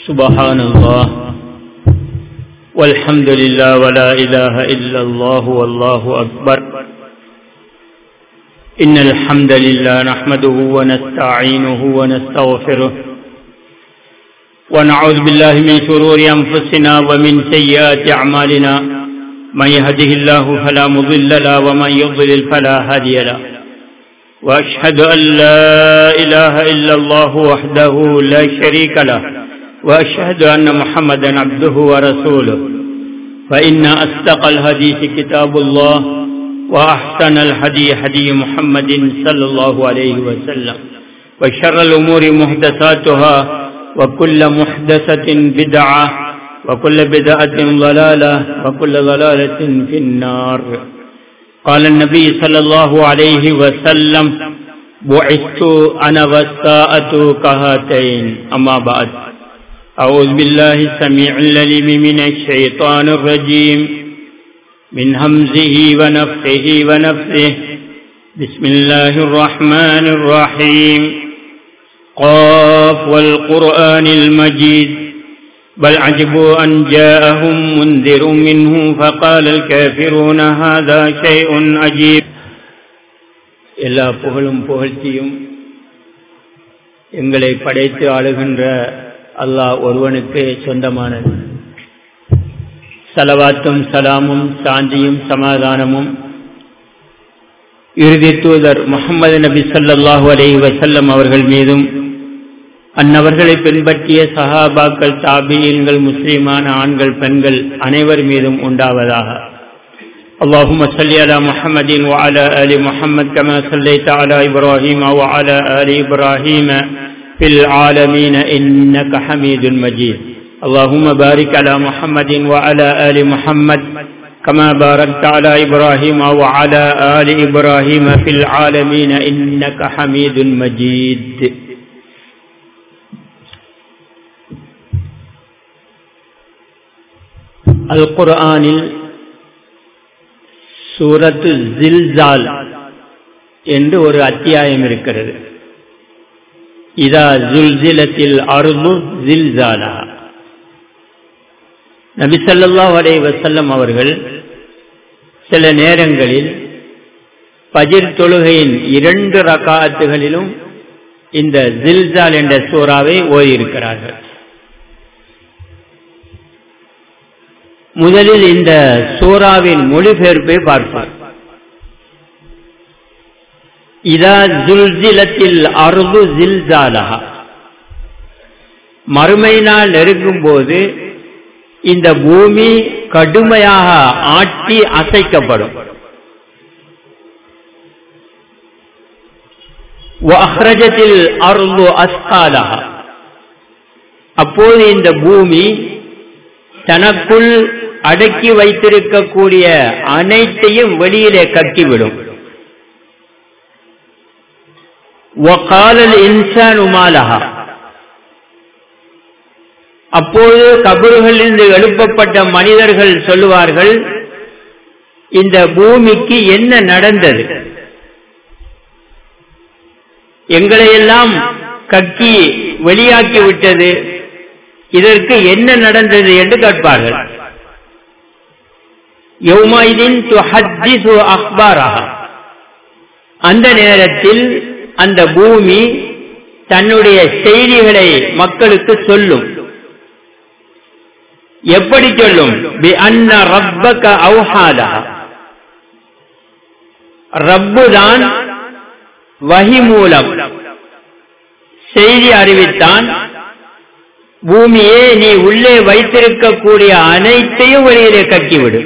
سبحان الله والحمد لله ولا إله إلا الله والله أكبر إن الحمد لله نحمده ونستعينه ونستغفره ونعوذ بالله من شرور أنفسنا ومن سيئات أعمالنا من يهده الله فلا مضل له ومن يضلل فلا هادي له وأشهد أن لا إله إلا الله وحده لا شريك له وأشهد أن محمدا عبده ورسوله فإن أصدق الحديث كتاب الله وأحسن الهدي هدي محمد صلى الله عليه وسلم وشر الأمور محدثاتها وكل محدثة بدعة وكل بدعة ضلالة وكل ضلالة في النار قال النبي صلى الله عليه وسلم بعثت أنا والساءة كهاتين أما بعد أعوذ بالله السميع العليم من الشيطان الرجيم من همزه ونفخه ونفثه بسم الله الرحمن الرحيم قاف والقرآن المجيد بل عجبوا أن جاءهم منذر منه فقال الكافرون هذا شيء عجيب எல்லா புகழும் புகழ்ச்சியும் எங்களை படைத்து ஆளுகின்ற அல்லாஹ் ஒருவனுக்கு சொந்தமானது சலவாத்தும் சலாமும் சாந்தியும் சமாதானமும் இறுதி தூதர் முகமது நபி சல்லாஹூ அலி வசல்லம் அவர்கள் மீதும் அந்நவர்களை பின்பற்றிய சஹாபாக்கள் தாபியன்கள் முஸ்லிமான ஆண்கள் பெண்கள் அனைவர் மீதும் உண்டாவதாக اللهم صل على محمد وعلى آل محمد كما صليت على إبراهيم وعلى آل إبراهيم في العالمين إنك حميد مجيد اللهم بارك على محمد وعلى آل محمد كما باركت على إبراهيم وعلى آل إبراهيم في العالمين إنك حميد مجيد அல்குர்ஆனில் சூரத்து ஜில்ஜால் என்று ஒரு அத்தியாயம் இருக்கிறது இதா ஜுல்ஜிலத்தில் அருளு ஜில்ஜாலா நபிசல்லா அலை வசல்லம் அவர்கள் சில நேரங்களில் பஜிர் தொழுகையின் இரண்டு ரகாத்துகளிலும் இந்த ஜில்ஜால் என்ற சூறாவை ஓதியிருக்கிறார்கள் முதலில் இந்த சூறாவின் மொழிபெயர்ப்பை பார்ப்பார் இதா ஜுல்ஜிலத்தில் அருது ஜில்ஜாலஹா மறுமை நாள் நெருங்கும் போது இந்த பூமி கடுமையாக ஆட்டி அசைக்கப்படும் அஹ்ரஜத்தில் அருது அஸ்காலஹா அப்போது இந்த பூமி தனக்குள் அடக்கி வைத்திருக்கக்கூடிய அனைத்தையும் வெளியிலே கட்டிவிடும் இன்சான் உமாலஹா அப்போது கபறுகளிலிருந்து எழுப்பப்பட்ட மனிதர்கள் சொல்லுவார்கள் இந்த பூமிக்கு என்ன நடந்தது எங்களையெல்லாம் கக்கி வெளியாக்கி விட்டது இதற்கு என்ன நடந்தது என்று கேட்பார்கள் அந்த நேரத்தில் அந்த பூமி தன்னுடைய செய்திகளை மக்களுக்கு சொல்லும் எப்படி சொல்லும் ரப்புதான் வகி மூலம் செய்தி அறிவித்தான் பூமியே நீ உள்ளே வைத்திருக்கக்கூடிய அனைத்தையும் வெளியிலே கட்டிவிடு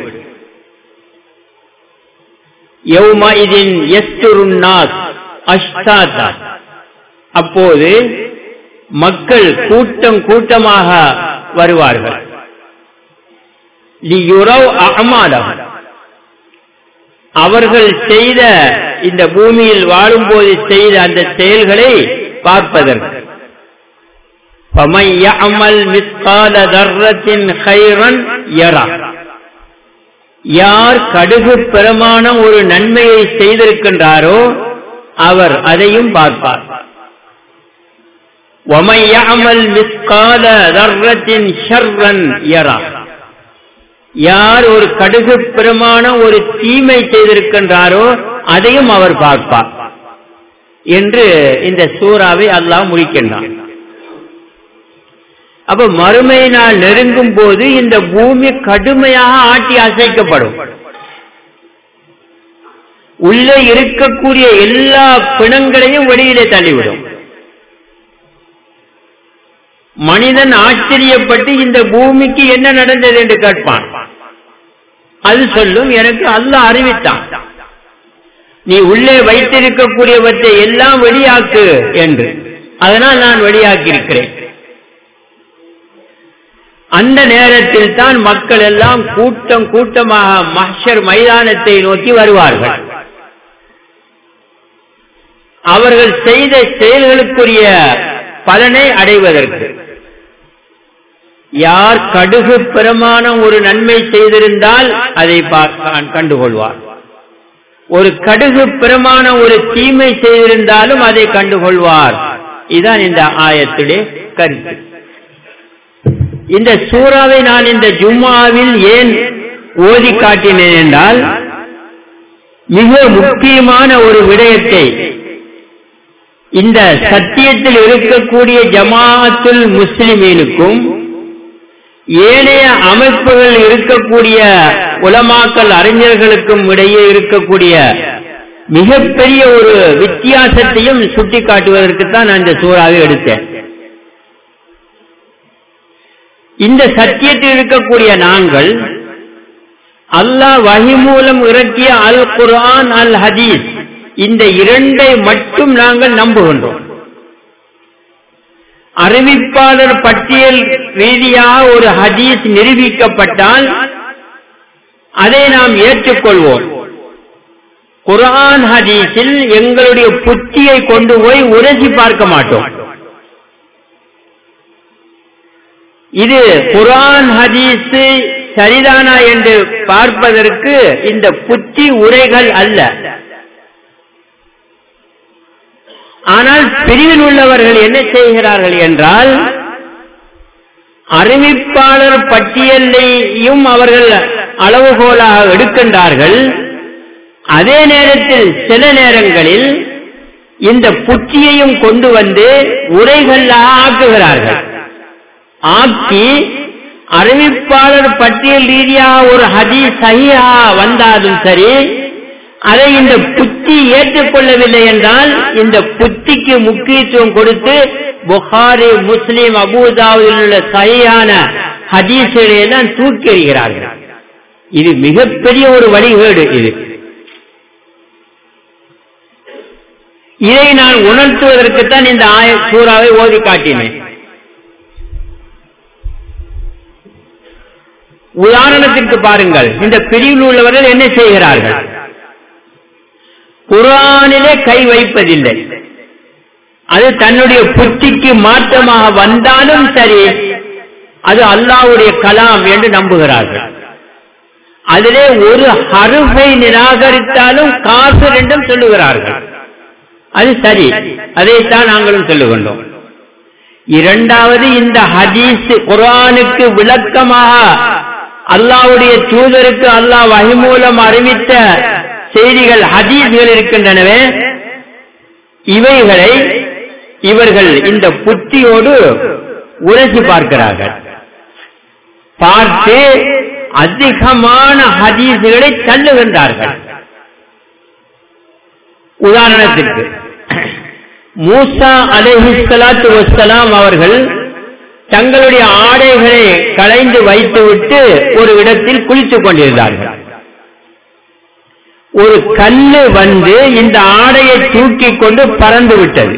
அப்போது மக்கள் கூட்டம் கூட்டமாக வருவார்கள் அவர்கள் செய்த இந்த பூமியில் வாழும்போது செய்த அந்த செயல்களை பார்ப்பதற்கு فمن يعمل مثقال ذرة خيرا يرى யார் கடுகு பிரமாண ஒரு நன்மையை செய்திருக்கின்றாரோ அவர் அதையும் பார்ப்பார் وَمَنْ يَعْمَلْ مِثْقَالَ ذَرَّةٍ شَرًّا يَرَهُ யார் ஒரு கடுகு பிரமாண ஒரு தீமை செய்திருக்கின்றாரோ அதையும் அவர் பார்ப்பார் என்று இந்த சூறாவை அல்லாஹ் முடிக்கின்றான் அப்ப மறுமை நாள் நெருங்கும் போது இந்த பூமி கடுமையாக ஆட்டி அசைக்கப்படும் உள்ளே இருக்கக்கூடிய எல்லா பிணங்களையும் வெளியிலே தள்ளிவிடும் மனிதன் ஆச்சரியப்பட்டு இந்த பூமிக்கு என்ன நடந்தது என்று கேட்பான் அது சொல்லும் எனக்கு அல்ல அறிவித்தான் நீ உள்ளே வைத்திருக்கக்கூடியவற்றை எல்லாம் வெளியாக்கு என்று அதனால் நான் வெளியாக்கி இருக்கிறேன் அந்த நேரத்தில் தான் மக்கள் எல்லாம் கூட்டம் கூட்டமாக மஹர் மைதானத்தை நோக்கி வருவார்கள் அவர்கள் செய்த செயல்களுக்குரிய பலனை அடைவதற்கு யார் கடுகு பிரமாணம் ஒரு நன்மை செய்திருந்தால் அதை கண்டுகொள்வார் ஒரு கடுகு பிரமாணம் ஒரு தீமை செய்திருந்தாலும் அதை கண்டுகொள்வார் இதுதான் இந்த ஆயத்துடைய கருத்து இந்த சூறாவை நான் இந்த ஜும்மாவில் ஏன் ஓதி காட்டினேன் என்றால் மிக முக்கியமான ஒரு விடயத்தை இந்த சத்தியத்தில் இருக்கக்கூடிய ஜமாத்துல் முஸ்லிமீனுக்கும் ஏனைய அமைப்புகள் இருக்கக்கூடிய உலமாக்கல் அறிஞர்களுக்கும் இடையே இருக்கக்கூடிய மிகப்பெரிய ஒரு வித்தியாசத்தையும் சுட்டிக்காட்டுவதற்குத்தான் நான் இந்த சூறாவை எடுத்தேன் இந்த சத்தியத்தில் இருக்கக்கூடிய நாங்கள் அல்லாஹ் வகி மூலம் இறக்கிய அல் குர்ஆன் அல் ஹதீஸ் இந்த இரண்டை மட்டும் நாங்கள் நம்புகின்றோம் அறிவிப்பாளர் பட்டியல் ரீதியாக ஒரு ஹதீஸ் நிரூபிக்கப்பட்டால் அதை நாம் ஏற்றுக்கொள்வோம் குரான் ஹதீஸில் எங்களுடைய புத்தியை கொண்டு போய் உரசி பார்க்க மாட்டோம் இது குரான் ஹதீஸ் சரிதானா என்று பார்ப்பதற்கு இந்த புத்தி உரைகள் அல்ல ஆனால் பிரிவில் உள்ளவர்கள் என்ன செய்கிறார்கள் என்றால் அறிவிப்பாளர் பட்டியலையும் அவர்கள் அளவுகோலாக எடுக்கின்றார்கள் அதே நேரத்தில் சில நேரங்களில் இந்த புத்தியையும் கொண்டு வந்து உரைகளாக ஆக்குகிறார்கள் ஆக்கி அறிவிப்பாளர் பட்டியல் ரீதியாக ஒரு ஹதி சகியா வந்தாலும் சரி அதை இந்த புத்தி ஏற்றுக்கொள்ளவில்லை என்றால் இந்த புத்திக்கு முக்கியத்துவம் கொடுத்து புகாரி முஸ்லிம் அபூதாவில் உள்ள சரியான ஹதீசுகளை எல்லாம் தூக்கி எறிகிறார்கள் இது மிகப்பெரிய ஒரு வழிகேடு இது இதை நான் உணர்த்துவதற்குத்தான் இந்த ஆய சூறாவை ஓதி காட்டினேன் உதாரணத்திற்கு பாருங்கள் இந்த பிரிவில் உள்ளவர்கள் என்ன செய்கிறார்கள் குரானிலே கை வைப்பதில்லை அது தன்னுடைய புத்திக்கு மாற்றமாக வந்தாலும் சரி அது அல்லாவுடைய கலாம் என்று நம்புகிறார்கள் அதிலே ஒரு ஹருஃபை நிராகரித்தாலும் காசு ரெண்டும் சொல்லுகிறார்கள் அது சரி அதைத்தான் நாங்களும் சொல்லுகின்றோம் இரண்டாவது இந்த ஹதீஸ் குரானுக்கு விளக்கமாக அல்லாவுடைய தூதருக்கு அல்லாஹ் வகை மூலம் அறிவித்த செய்திகள் ஹதீஸ்கள் இருக்கின்றனவே இவைகளை இவர்கள் இந்த புத்தியோடு உரசி பார்க்கிறார்கள் பார்த்து அதிகமான ஹதீசுகளை தள்ளுகின்றார்கள் உதாரணத்திற்கு மூசா அலைஹிஸ்லாத்து வசலாம் அவர்கள் தங்களுடைய ஆடைகளை களைந்து வைத்துவிட்டு ஒரு இடத்தில் குளித்துக் கொண்டிருந்தார்கள் ஒரு கல்லு வந்து இந்த ஆடையை தூக்கி கொண்டு பறந்து விட்டது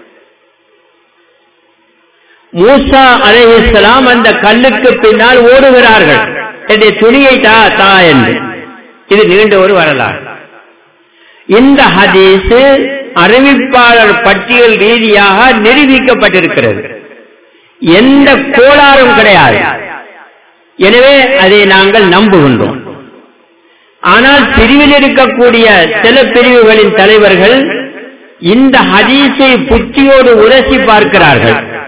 மூசா அலைஹிஸ்லாம் அந்த கல்லுக்கு பின்னால் ஓடுகிறார்கள் என்னுடைய துணியை தா தா என்று இது நீண்ட ஒரு வரலாறு இந்த ஹதீஸ் அறிவிப்பாளர் பட்டியல் ரீதியாக நிரூபிக்கப்பட்டிருக்கிறது எந்த கோளாறும் கிடையாது எனவே அதை நாங்கள் நம்புகின்றோம் ஆனால் பிரிவில் இருக்கக்கூடிய சில பிரிவுகளின் தலைவர்கள் இந்த ஹதீஸை புத்தியோடு உரசி பார்க்கிறார்கள்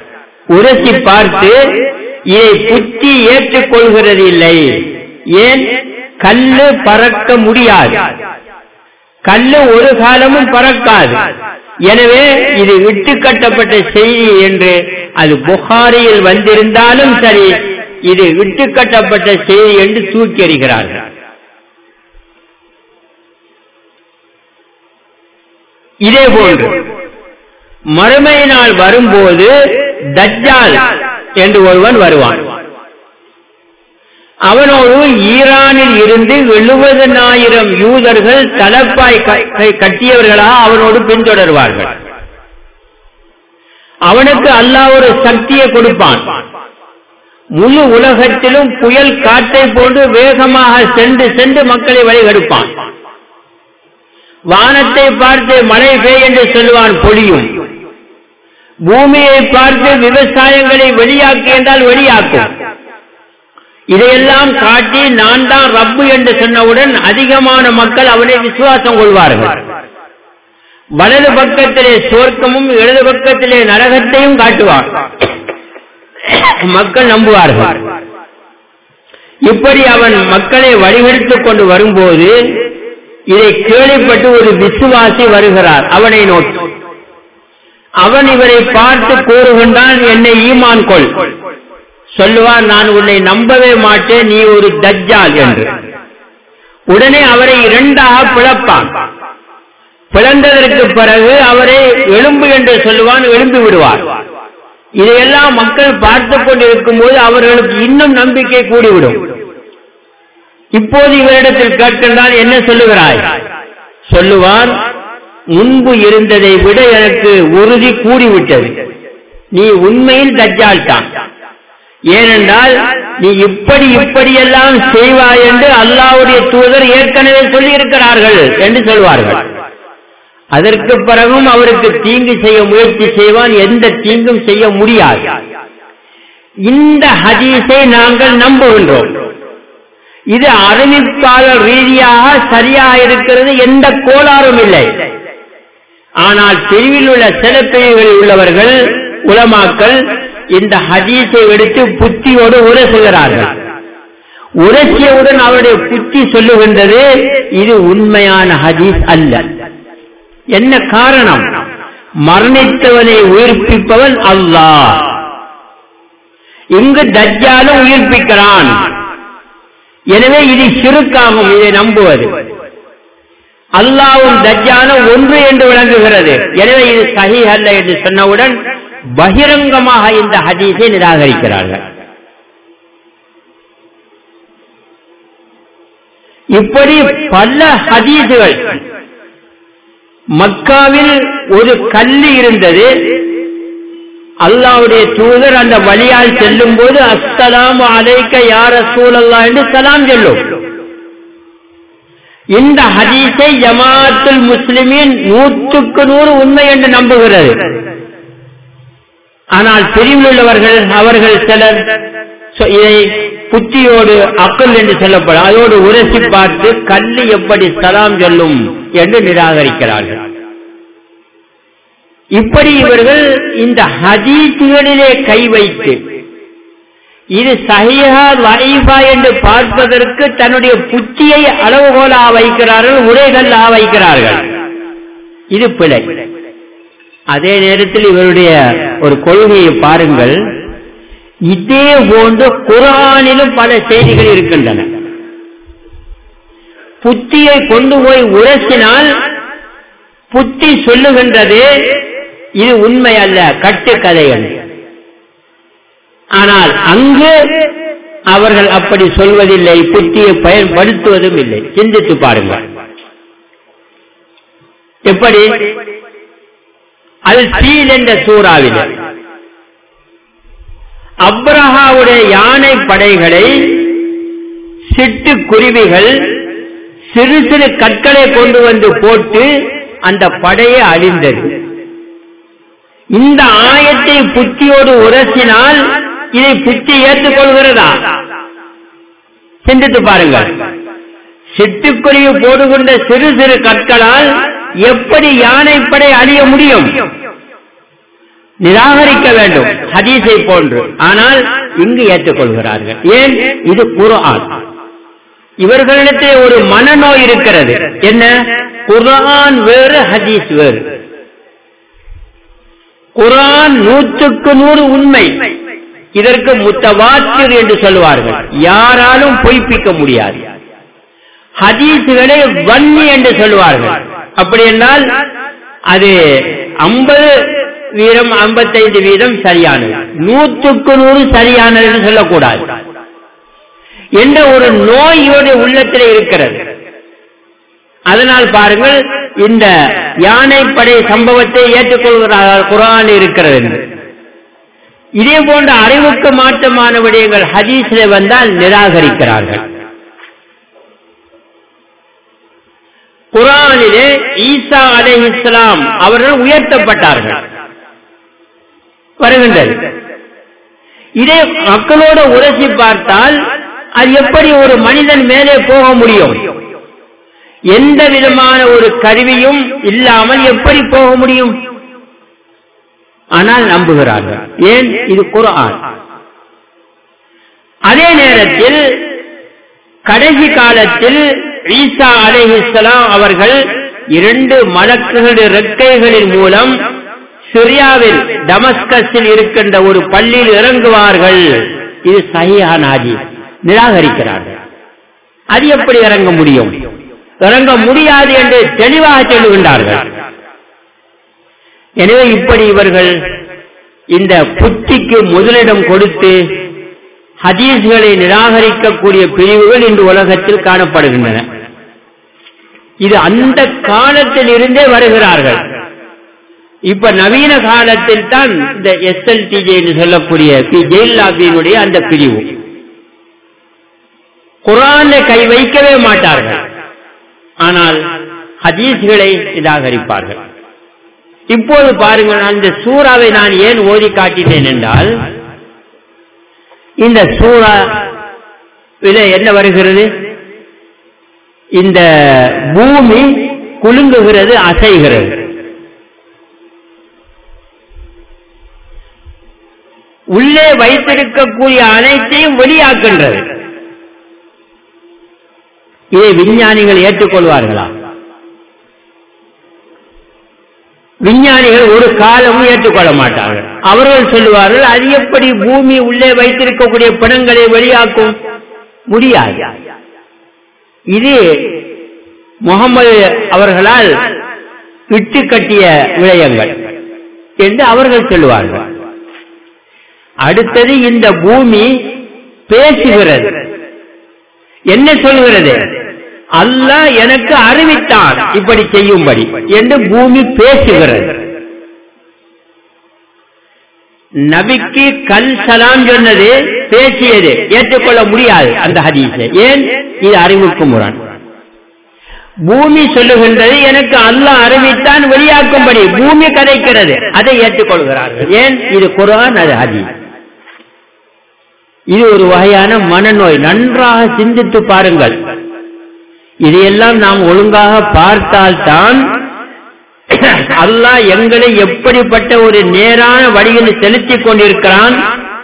உரசி பார்த்து இதை புத்தி ஏற்றுக்கொள்கிறது இல்லை ஏன் கல்லு பறக்க முடியாது கல்லு ஒரு காலமும் பறக்காது எனவே இது விட்டு கட்டப்பட்ட செய்தி என்று அது புகாரியில் வந்திருந்தாலும் சரி இது விட்டு கட்டப்பட்ட செய்தி என்று தூக்கி எறிகிறார்கள் இதே போன்று மறுமை நாள் வரும்போது தஜ்ஜால் என்று ஒருவன் வருவான் அவனோடு ஈரானில் இருந்து எழுபதனாயிரம் யூதர்கள் தலப்பாய் கட்டியவர்களாக அவனோடு பின்தொடர்வார்கள் அவனுக்கு அல்லாஹ் ஒரு சக்தியை கொடுப்பான் முழு உலகத்திலும் புயல் காற்றை போன்று வேகமாக சென்று சென்று மக்களை வழிகெடுப்பான் வானத்தை பார்த்து மழை பெய் என்று சொல்லுவான் பொழியும் பூமியை பார்த்து விவசாயங்களை வெளியாக்கு என்றால் வெளியாக்கும் இதையெல்லாம் காட்டி நான் தான் ரப்பு என்று சொன்னவுடன் அதிகமான மக்கள் அவனை விசுவாசம் கொள்வார்கள் வலது பக்கத்திலே சுவர்க்கமும் இடது பக்கத்திலே நரகத்தையும் காட்டுவார் மக்கள் நம்புவார்கள் இப்படி அவன் மக்களை வழிகெடுத்துக் கொண்டு வரும்போது இதை கேள்விப்பட்டு ஒரு விசுவாசி வருகிறார் அவனை நோக்கி அவன் இவரை பார்த்து கூறுகின்றான் என்னை ஈமான் கொள் சொல்லுவார் நான் உன்னை நம்பவே மாட்டேன் நீ ஒரு தஜ்ஜால் என்று உடனே அவரை இரண்டாக பிளப்பான் பிளந்ததற்கு பிறகு அவரை எலும்பு என்று சொல்லுவான் எழும்பி விடுவார் இதையெல்லாம் மக்கள் பார்த்து கொண்டிருக்கும் போது அவர்களுக்கு இன்னும் நம்பிக்கை கூடிவிடும் இப்போது இவரிடத்தில் கேட்கின்றால் என்ன சொல்லுகிறாய் சொல்லுவார் முன்பு இருந்ததை விட எனக்கு உறுதி கூடிவிட்டது நீ உண்மையில் தஜ்ஜால் தான் ஏனென்றால் நீ இப்படி இப்படியெல்லாம் செய்வாய் என்று அல்லாவுடைய தூதர் ஏற்கனவே சொல்லி இருக்கிறார்கள் என்று சொல்வார்கள் அதற்கு பிறகும் அவருக்கு தீங்கு செய்ய முயற்சி செய்வான் எந்த தீங்கும் செய்ய முடியாது இந்த ஹதீஸை நாங்கள் நம்புகின்றோம் இது அறிவிப்பாளர் ரீதியாக சரியாக இருக்கிறது எந்த கோளாறும் இல்லை ஆனால் பிரிவில் உள்ள சில பிரிவுகளில் உள்ளவர்கள் உலமாக்கள் இந்த ஹதீஸை எடுத்து புத்தியோடு உரசுகிறார்கள் உரசியவுடன் அவருடைய புத்தி சொல்லுகின்றது இது உண்மையான ஹதீஸ் அல்ல என்ன காரணம் மரணித்தவனை உயிர்ப்பிப்பவன் அல்லாஹ் இங்கு தஜ்ஜாலும் உயிர்ப்பிக்கிறான் எனவே இது சிறுக்காகும் இதை நம்புவது அல்லாவும் தஜ்ஜாலும் ஒன்று என்று விளங்குகிறது எனவே இது சஹி அல்ல என்று சொன்னவுடன் பகிரங்கமாக இந்த ஹதீஸை நிராகரிக்கிறார்கள் இப்படி பல ஹதீஸுகள் மக்காவில் ஒரு கல்லு இருந்தது அல்லாவுடைய தூதர் அந்த வழியால் செல்லும் போது அஸ்ஸலாம் அலைக்க யார சூழல்லா என்று சலாம் சொல்லும் இந்த ஹதீஸை ஜமாத்துல் முஸ்லிமின் நூற்றுக்கு நூறு உண்மை என்று நம்புகிறது ஆனால் பிரிவில் உள்ளவர்கள் அவர்கள் சிலர் இதை புத்தியோடு அக்கல் என்று சொல்லப்படும் அதோடு உரசி பார்த்து கல்லு எப்படி சலாம் சொல்லும் என்று நிராகரிக்கிறார்கள் இப்படி இவர்கள் இந்த ஹதீசுகளிலே கை வைத்து இது சஹிஹா லைஃபா என்று பார்ப்பதற்கு தன்னுடைய புத்தியை அளவுகோலா வைக்கிறார்கள் உரைகல்லா வைக்கிறார்கள் இது பிழை அதே நேரத்தில் இவருடைய ஒரு கொள்கையை பாருங்கள் இதே போன்று குரானிலும் பல செய்திகள் இருக்கின்றன புத்தியை கொண்டு போய் உரசினால் புத்தி சொல்லுகின்றது இது உண்மை அல்ல கட்டுக்கதை என்று ஆனால் அங்கு அவர்கள் அப்படி சொல்வதில்லை புத்தியை பயன்படுத்துவதும் இல்லை சிந்தித்து பாருங்கள் எப்படி அது சீல் என்ற சூறாவில் அப்ரஹாவுடைய யானை படைகளை சிட்டு குருவிகள் சிறு சிறு கற்களை கொண்டு வந்து போட்டு அந்த படையை அழிந்தது இந்த ஆயத்தை புத்தியோடு உரசினால் இதை புத்தி ஏற்றுக்கொள்கிறதா சிந்தித்து பாருங்கள் சிட்டுக்குருவி போடுகின்ற சிறு சிறு கற்களால் எப்படி யானைப்படை அழிய முடியும் நிராகரிக்க வேண்டும் ஹதீஸை போன்று ஆனால் இங்கு ஏற்றுக்கொள்கிறார்கள் ஏன் இது குர்ஆன் இவர்களிடத்தில் ஒரு மனநோய் இருக்கிறது என்ன குர்ஆன் வேறு ஹதீஸ் வேறு குர்ஆன் நூற்றுக்கு நூறு உண்மை இதற்கு முத்தவாத்திர் என்று சொல்வார்கள் யாராலும் பொய்ப்பிக்க முடியாது ஹதீசுகளை வன்னி என்று சொல்வார்கள் அப்படி என்றால் அது ஐம்பது வீதம் ஐம்பத்தைந்து வீதம் சரியானது நூற்றுக்கு நூறு சரியானது என்று சொல்லக்கூடாது என்ற ஒரு நோய் இவருடைய உள்ளத்தில் இருக்கிறது அதனால் பாருங்கள் இந்த யானைப்படை சம்பவத்தை ஏற்றுக்கொள்கிறார்கள் குரான் இருக்கிறது என்று இதே போன்ற அறிவுக்கு மாற்றமான விடயங்கள் ஹதீஸில் வந்தால் நிராகரிக்கிறார்கள் குரானிலே ஈசா அலை இஸ்லாம் அவர்கள் உயர்த்தப்பட்டார்கள் வருகின்றது இதை மக்களோடு உரசி பார்த்தால் அது எப்படி ஒரு மனிதன் மேலே போக முடியும் எந்த விதமான ஒரு கருவியும் இல்லாமல் எப்படி போக முடியும் ஆனால் நம்புகிறார்கள் ஏன் இது குரான் அதே நேரத்தில் கடைசி காலத்தில் ஈசா அலைஹிஸ்லாம் அவர்கள் இரண்டு மலக்குகளுடைய ரெக்கைகளின் மூலம் சிரியாவில் டமஸ்கஸில் இருக்கின்ற ஒரு பள்ளியில் இறங்குவார்கள் இது சஹிஹான் ஆஜி நிராகரிக்கிறார்கள் அது எப்படி இறங்க முடியும் இறங்க முடியாது என்று தெளிவாக சொல்லுகின்றார்கள் எனவே இப்படி இவர்கள் இந்த புத்திக்கு முதலிடம் கொடுத்து ஹதீஸ்களை நிராகரிக்கக்கூடிய பிரிவுகள் இன்று உலகத்தில் காணப்படுகின்றன இது அந்த காலத்தில் இருந்தே வருகிறார்கள் இப்ப நவீன காலத்தில் தான் இந்த எஸ்எல்டிஜே என்று சொல்லக்கூடிய பி ஜெயில்லாபியினுடைய அந்த பிரிவு குரானை கை வைக்கவே மாட்டார்கள் ஆனால் ஹதீஸ்களை நிராகரிப்பார்கள் இப்போது பாருங்கள் அந்த சூறாவை நான் ஏன் ஓதி காட்டினேன் என்றால் இந்த சூறா என்ன வருகிறது இந்த பூமி குலுங்குகிறது அசைகிறது உள்ளே வைத்திருக்கக்கூடிய அனைத்தையும் வெளியாக்கின்றது இதை விஞ்ஞானிகள் ஏற்றுக்கொள்வார்களா விஞ்ஞானிகள் ஒரு காலமும் ஏற்றுக்கொள்ள மாட்டார்கள் அவர்கள் சொல்லுவார்கள் அது எப்படி பூமி உள்ளே வைத்திருக்கக்கூடிய பிணங்களை வெளியாக்கும் முடியாது இது முகமது அவர்களால் இட்டு கட்டிய விடயங்கள் என்று அவர்கள் சொல்லுவார்கள் அடுத்தது இந்த பூமி பேசுகிறது என்ன சொல்கிறது அல்லாஹ் எனக்கு அறிவித்தான் இப்படி செய்யும்படி என்று பூமி பேசுகிறது நபிக்கு கல் சலாம் சொன்னது பேசியது ஏற்றுக்கொள்ள முடியாது அந்த ஹதீஸை ஏன் இது அறிவுக்கு முரண் பூமி சொல்லுகின்றது எனக்கு அல்லாஹ் அறிவித்தான் வெளியாக்கும்படி பூமி கதைக்கிறது அதை ஏற்றுக்கொள்கிறார்கள் ஏன் இது குரான் அது ஹதீஸ் இது ஒரு வகையான மனநோய் நன்றாக சிந்தித்து பாருங்கள் இதையெல்லாம் நாம் ஒழுங்காக பார்த்தால்தான் அல்லாஹ் எங்களை எப்படிப்பட்ட ஒரு நேரான வழியில் செலுத்திக் கொண்டிருக்கிறான்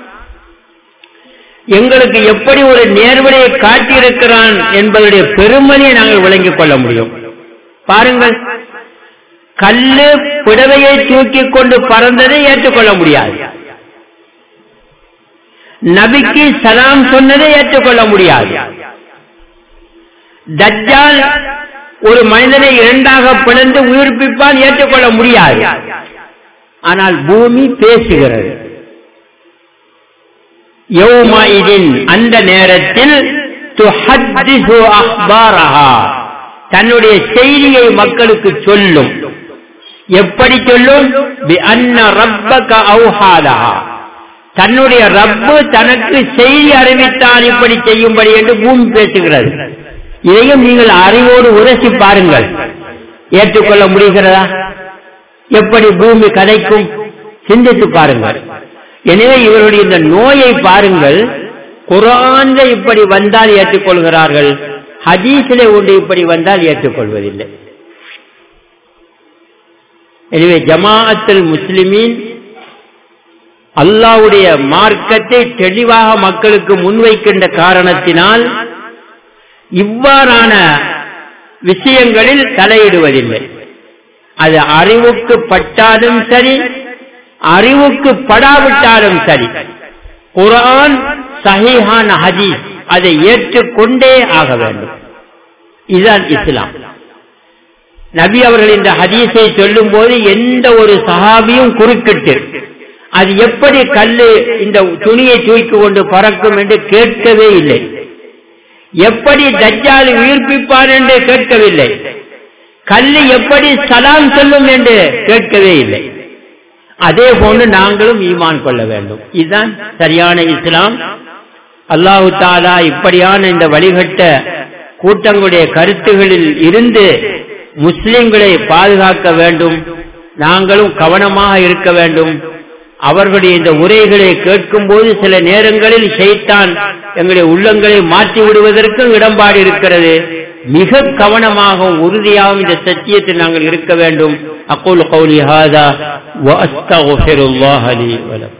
எங்களுக்கு எப்படி ஒரு நேர்வழியை காட்டியிருக்கிறான் என்பதுடைய பெருமதியை நாங்கள் விளங்கிக் கொள்ள முடியும் பாருங்கள் கல்லு புடவையை தூக்கி கொண்டு பறந்ததை ஏற்றுக்கொள்ள முடியாது நபிக்கு சலாம் சொன்னதை ஏற்றுக்கொள்ள முடியாது தஜ்ஜால் ஒரு மனிதனை இரண்டாக பிளந்து உயிர்ப்பிப்பால் ஏற்றுக்கொள்ள முடியாது ஆனால் பூமி பேசுகிறது யௌமாயிதின் அந்த நேரத்தில் துஹத்திசு அஹ்பாரஹா தன்னுடைய செய்தியை மக்களுக்கு சொல்லும் எப்படி சொல்லும் பி அன்ன ரப்பக அவுஹாலஹா தன்னுடைய ரப்பு தனக்கு செய்தி அறிவித்தான் இப்படி செய்யும்படி என்று பூமி பேசுகிறது இதையும் நீங்கள் அறிவோடு உரசி பாருங்கள் ஏற்றுக்கொள்ள முடிகிறதா எப்படி பூமி கதைக்கும் சிந்தித்து பாருங்கள் எனவே இவருடைய இந்த நோயை பாருங்கள் குரான்ல இப்படி வந்தால் ஏற்றுக்கொள்கிறார்கள் ஹதீஸிலே ஒன்று இப்படி வந்தால் ஏற்றுக்கொள்வதில்லை எனவே ஜமாஅத்துல் முஸ்லிமீன் அல்லாவுடைய மார்க்கத்தை தெளிவாக மக்களுக்கு முன்வைக்கின்ற காரணத்தினால் இவ்வாறான விஷயங்களில் தலையிடுவதில்லை அது அறிவுக்கு பட்டாலும் சரி அறிவுக்கு படாவிட்டாலும் சரி குரான் சஹீஹான ஹதீஸ் அதை ஏற்றுக்கொண்டே ஆக வேண்டும் இதுதான் இஸ்லாம் நபி அவர்கள் இந்த ஹதீஸை சொல்லும் போது எந்த ஒரு சஹாபியும் குறுக்கிட்டு அது எப்படி கல்லு இந்த துணியை தூக்கி கொண்டு பறக்கும் என்று கேட்கவே இல்லை எப்படி தஜ்ஜால் உயிர்ப்பிப்பார் என்று கேட்கவில்லை கல்லு எப்படி சலாம் சொல்லும் என்று கேட்கவே இல்லை அதே போன்று நாங்களும் ஈமான் கொள்ள வேண்டும் இதுதான் சரியான இஸ்லாம் அல்லாஹு தாலா இப்படியான இந்த வழிகட்ட கூட்டங்களுடைய கருத்துகளில் இருந்து முஸ்லிம்களை பாதுகாக்க வேண்டும் நாங்களும் கவனமாக இருக்க வேண்டும் அவர்களுடைய இந்த உரைகளை கேட்கும் போது சில நேரங்களில் ஷைத்தான் எங்களுடைய உள்ளங்களை மாற்றி விடுவதற்கும் இடம்பாடு இருக்கிறது மிக கவனமாகவும் உறுதியாகவும் இந்த சத்தியத்தில் நாங்கள் இருக்க வேண்டும் அக்குல் கௌலி ஹாதா வஅஸ்தக்ஃபிருல்லாஹ லி வலக்கும்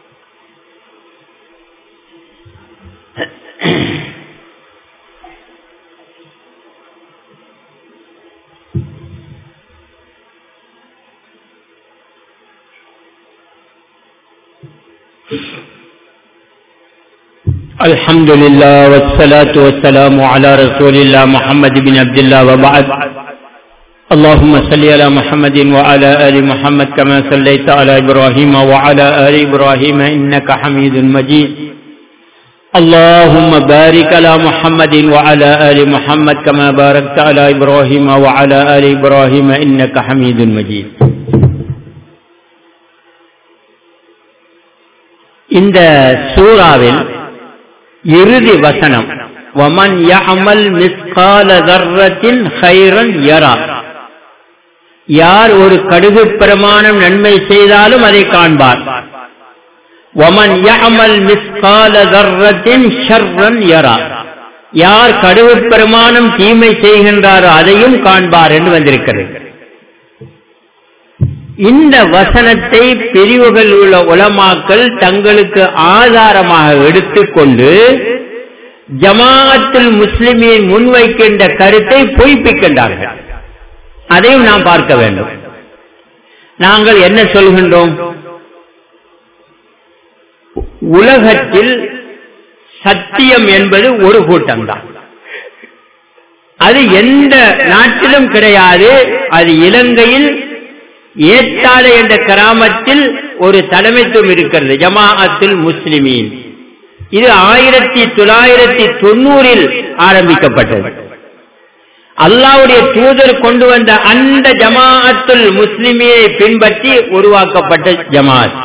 الحمد لله والصلاة والسلام على رسول الله محمد بن عبد الله وبعد اللهم صل على محمد وعلى آل محمد كما صليت على إبراهيم وعلى آل إبراهيم إنك حميد مجيد اللهم بارك على محمد وعلى آل محمد كما باركت على إبراهيم وعلى آل إبراهيم إنك حميد مجيد இந்த சூறாவில் இறுதி வசனம் வமன் யஅமல் மிஸ்கால தர்ரத்தின் ஹைரன் யரா யார் ஒரு கடுகு பிரமாணம் நன்மை செய்தாலும் அதை காண்பார் வமன் யஅமல் மிஸ்கால தர்ரத்தின் ஷர்ரன் யரா யார் கடுகு பிரமாணம் தீமை செய்கின்றாரோ அதையும் காண்பார் என்று வந்திருக்கிறது இந்த வசனத்தை பிரிவுகள் உள்ள உலமாக்கள் தங்களுக்கு ஆதாரமாக எடுத்துக்கொண்டு ஜமாஅத்தில் முஸ்லிமின் முன்வைக்கின்ற கருத்தை பொய்ப்பிக்கின்றார்கள் அதையும் நாம் பார்க்க வேண்டும் நாங்கள் என்ன சொல்கின்றோம் உலகத்தில் சத்தியம் என்பது ஒரு கூட்டம்தான் அது எந்த நாட்டிலும் கிடையாது அது இலங்கையில் ஏத்தாலை என்ற கிராமத்தில் ஒரு தலைமைத்துவம் இருக்கிறது ஜமாஅத்துல் முஸ்லிமீன் இது ஆயிரத்தி தொள்ளாயிரத்தி தொண்ணூறில் ஆரம்பிக்கப்பட்டது அல்லாவுடைய தூதர் கொண்டு வந்த அந்த ஜமாஅத்துல் முஸ்லிமியை பின்பற்றி உருவாக்கப்பட்ட ஜமாத்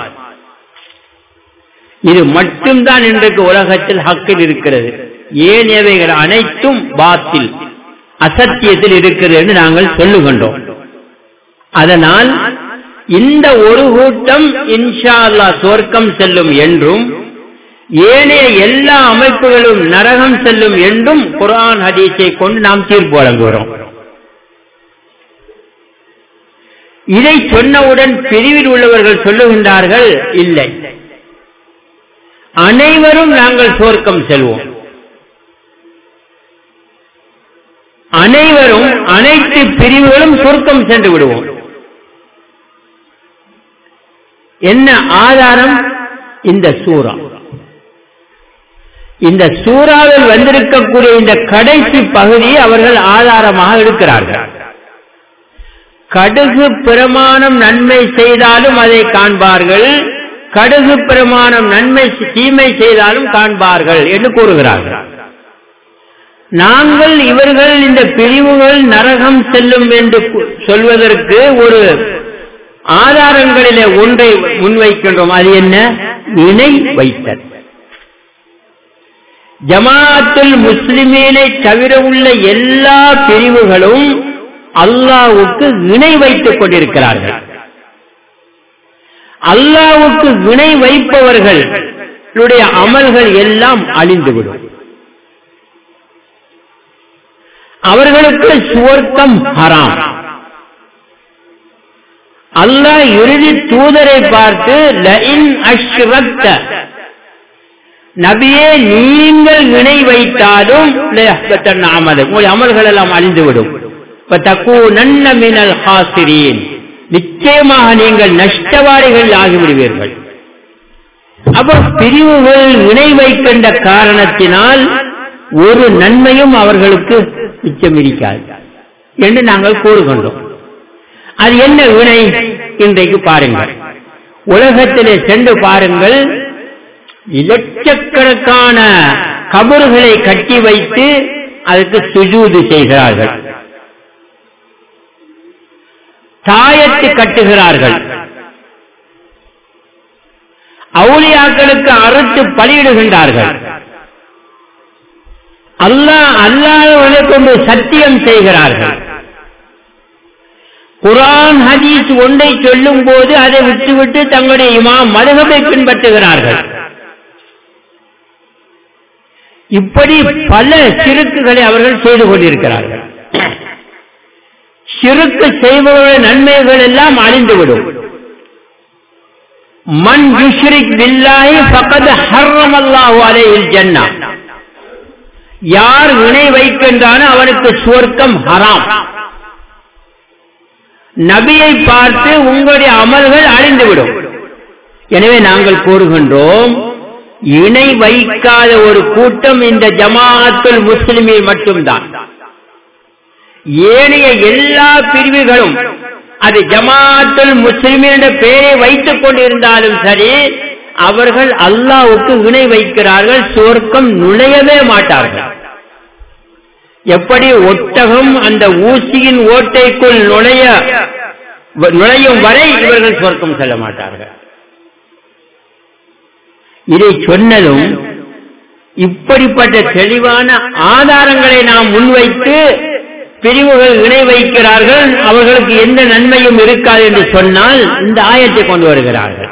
இது மட்டும்தான் இன்றைக்கு உலகத்தில் ஹக்கில் இருக்கிறது ஏனையவைகள் அனைத்தும் பாத்தில் அசத்தியத்தில் இருக்கிறது என்று நாங்கள் சொல்லுகின்றோம் அதனால் இந்த ஒரு கூட்டம் இன்ஷா அல்லா சொர்க்கம் செல்லும் என்றும் ஏனைய எல்லா அமைப்புகளும் நரகம் செல்லும் என்றும் குரான் ஹதீஸை கொண்டு நாம் தீர்ப்பு வழங்குகிறோம் இதை சொன்னவுடன் பிரிவில் உள்ளவர்கள் சொல்லுகின்றார்கள் இல்லை அனைவரும் நாங்கள் சொர்க்கம் செல்வோம் அனைவரும் அனைத்து பிரிவுகளும் சொர்க்கம் சென்று விடுவோம் என்ன ஆதாரம் இந்த சூறா இந்த சூறாவில் வந்திருக்கக்கூடிய இந்த கடைசி பகுதியை அவர்கள் ஆதாரமாக எடுக்கிறார்கள் கடுகு பிரமாணம் நன்மை செய்தாலும் அதை காண்பார்கள் கடுகு பிரமாணம் நன்மை தீமை செய்தாலும் காண்பார்கள் என்று கூறுகிறார்கள் நாங்கள் இவர்கள் இந்த பிரிவுகள் நரகம் செல்லும் என்று சொல்வதற்கு ஒரு ஆதாரங்களிலே ஒன்றை முன்வைக்கின்றோம் அது என்ன இணை வைத்தல் ஜமாஅத்துல் முஸ்லிமீனை தவிர உள்ள எல்லா பிரிவுகளும் அல்லாவுக்கு இணை வைத்துக் கொண்டிருக்கிறார்கள் அல்லாவுக்கு இணை வைப்பவர்கள் அமல்கள் எல்லாம் அழிந்துவிடும் அவர்களுக்கு சுவர்க்கம் ஹராம் அல்லாஹ் இறுதி தூதரை பார்த்து லஇன் அஷ்ரக்த நபியே நீங்கள் இணை வைத்தாலும் அமல உங்களுடைய அமல்கள் எல்லாம் அழிந்துவிடும் தக்கூனன்ன மினல் ஹாசிரீன் நிச்சயமாக நீங்கள் நஷ்டவாரிகள் ஆகிவிடுவீர்கள் அப்ப பிரிவுகள் இணை வைக்கின்ற காரணத்தினால் ஒரு நன்மையும் அவர்களுக்கு மிச்சமிருக்காது என்று நாங்கள் கூறுகின்றோம் அது என்ன வினை இன்றைக்கு பாருங்கள் உலகத்திலே சென்று பாருங்கள் லட்சக்கணக்கான கபறுகளை கட்டி வைத்து அதற்கு சுஜூது செய்கிறார்கள் தாயத்து கட்டுகிறார்கள் அவுளியாக்களுக்கு அறுத்து பலியிடுகின்றார்கள் அல்லாஹ் அல்லாதவர்களை கொண்டு சத்தியம் செய்கிறார்கள் குரான் ஹதீஸ் ஒன்றை சொல்லும் போது அதை விட்டுவிட்டு தங்களுடைய இமாம் மதுகபை பின்பற்றுகிறார்கள் இப்படி பல சிறுக்குகளை அவர்கள் செய்து கொண்டிருக்கிறார்கள் சிறுக்கு செய்பவர்கள் நன்மைகள் எல்லாம் அழிந்துவிடும் மண் யுஷ்ரிக் பில்லாஹி ஃபகத் ஹர்ரமல்லாஹு அலைஹில் ஜன்னா யார் இணை வைக்கின்றானோ அவனுக்கு சுவர்க்கம் ஹராம் நபியை பார்த்து உங்களுடைய அமல்கள் அழிந்துவிடும் எனவே நாங்கள் கூறுகின்றோம் இணை வைக்காத ஒரு கூட்டம் இந்த ஜமாஅத்துல் முஸ்லிமில் மட்டும்தான் ஏனைய எல்லா பிரிவுகளும் அது ஜமாஅத்துல் முஸ்லிமின் என்ற பெயரை வைத்துக் கொண்டிருந்தாலும் சரி அவர்கள் அல்லாவுக்கு இணை வைக்கிறார்கள் சுவர்க்கம் நுழையவே மாட்டார்கள் எப்படி ஒட்டகம் அந்த ஊசியின் ஓட்டைக்குள் நுழைய நுழையும் வரை இவர்கள் சுவர்க்கம் செல்ல மாட்டார்கள் இதை சொன்னதும் இப்படிப்பட்ட தெளிவான ஆதாரங்களை நாம் முன்வைத்து பிரிவுகள் இணை வைக்கிறார்கள் அவர்களுக்கு எந்த நன்மையும் இருக்காது என்று சொன்னால் இந்த ஆயத்தை கொண்டு வருகிறார்கள்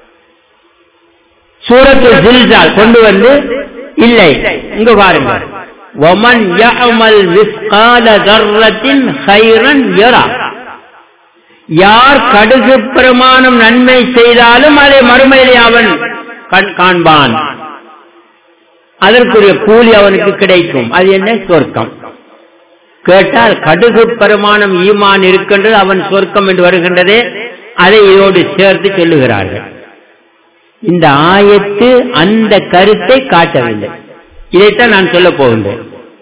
சூரத்து ஜில்சால் கொண்டு வந்து இல்லை இங்க பாருங்க ومن يعمل مثقال ذرة خيرا يرى யார் கடுகு பிரமாணம் நன்மை செய்தாலும் அதை மறுமையிலே அவன் காண்பான் அதற்குரிய கூலி அவனுக்கு கிடைக்கும் அது என்ன சொர்க்கம் கேட்டால் கடுகு பிரமாணம் ஈமான் இருக்கின்றது அவன் சொர்க்கம் என்று வருகின்றதே அதை இதோடு சேர்த்து சொல்லுகிறார்கள் இந்த ஆயத்து அந்த கருத்தை காட்டவில்லை இதைத்தான் நான் சொல்ல போகின்றேன்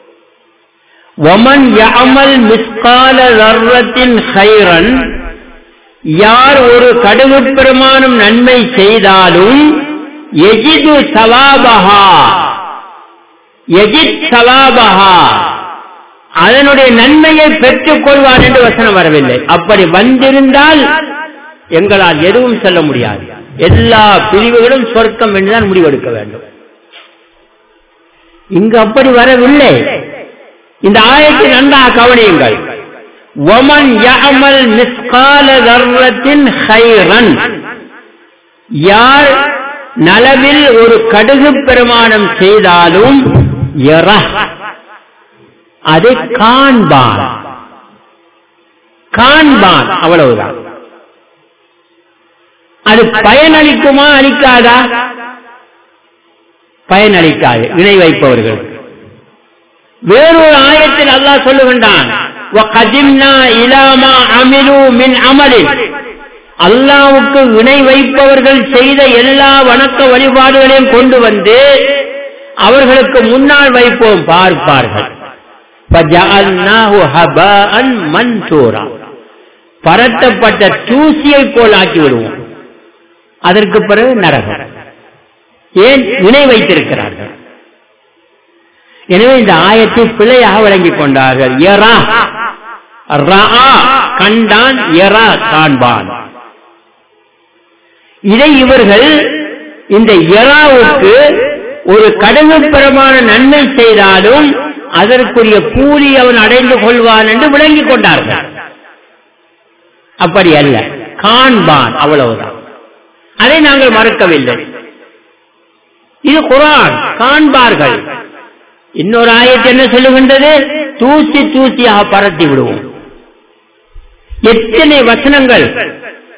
ஒமன் யாமல் மிஸ்கால தர்ரத்தின் ஹைரன் யார் ஒரு கடுகு பிரமாணம் நன்மை செய்தாலும் எஜிது சவாபஹா எஜித் சவாபஹா அதனுடைய நன்மையை பெற்றுக் கொள்வான் என்று வசனம் வரவில்லை அப்படி வந்திருந்தால் எங்களால் எதுவும் சொல்ல முடியாது எல்லா பிரிவுகளும் சொர்க்கம் என்றுதான் முடிவெடுக்க வேண்டும் இங்கு அப்படி வரவில்லை இந்த ஆயத்தை நன்றாக கவனியுங்கள் ஒமன் யமல் மிஸ்கால தர்வத்தின் ஹைரன் யார் நலவில் ஒரு கடுகு பிரமாணம் செய்தாலும் அதை காண்பான் காண்பான் அவ்வளவுதான் அது பயனளிக்குமா அளிக்காதா பயனளிக்காது இணை வைப்பவர்கள் வேறொரு ஆயத்தில் அல்லாஹ் சொல்லுகின்றான் அல்லாவுக்கு இணை வைப்பவர்கள் செய்த எல்லா வணக்க வழிபாடுகளையும் கொண்டு வந்து அவர்களுக்கு முன்னால் வைப்போம் பார்ப்பார்கள் பரத்தப்பட்ட தூசியை போல் ஆக்கி விடுவோம் அதற்கு பிறகு நரகம் ஏன் இணை வைத்திருக்கிறார்கள் எனவே இந்த ஆயத்தை பிழையாக விளங்கிக் கொண்டார்கள் எரா கண்டான் எரா காண்பான் இதை இவர்கள் இந்த எராவுக்கு ஒரு கடுகு பிரமான நன்மை செய்தாலும் அதற்குரிய கூலி அவன் அடைந்து கொள்வான் என்று விளங்கிக் கொண்டார்கள் அப்படி அல்ல காண்பான் அவ்வளவுதான் அதை நாங்கள் மறக்கவில்லை இது குரான் காண்பார்கள் இன்னொரு ஆயத்து என்ன சொல்லுகின்றது தூசி தூசியாக பரத்தி விடுவோம் எத்தனை வசனங்கள்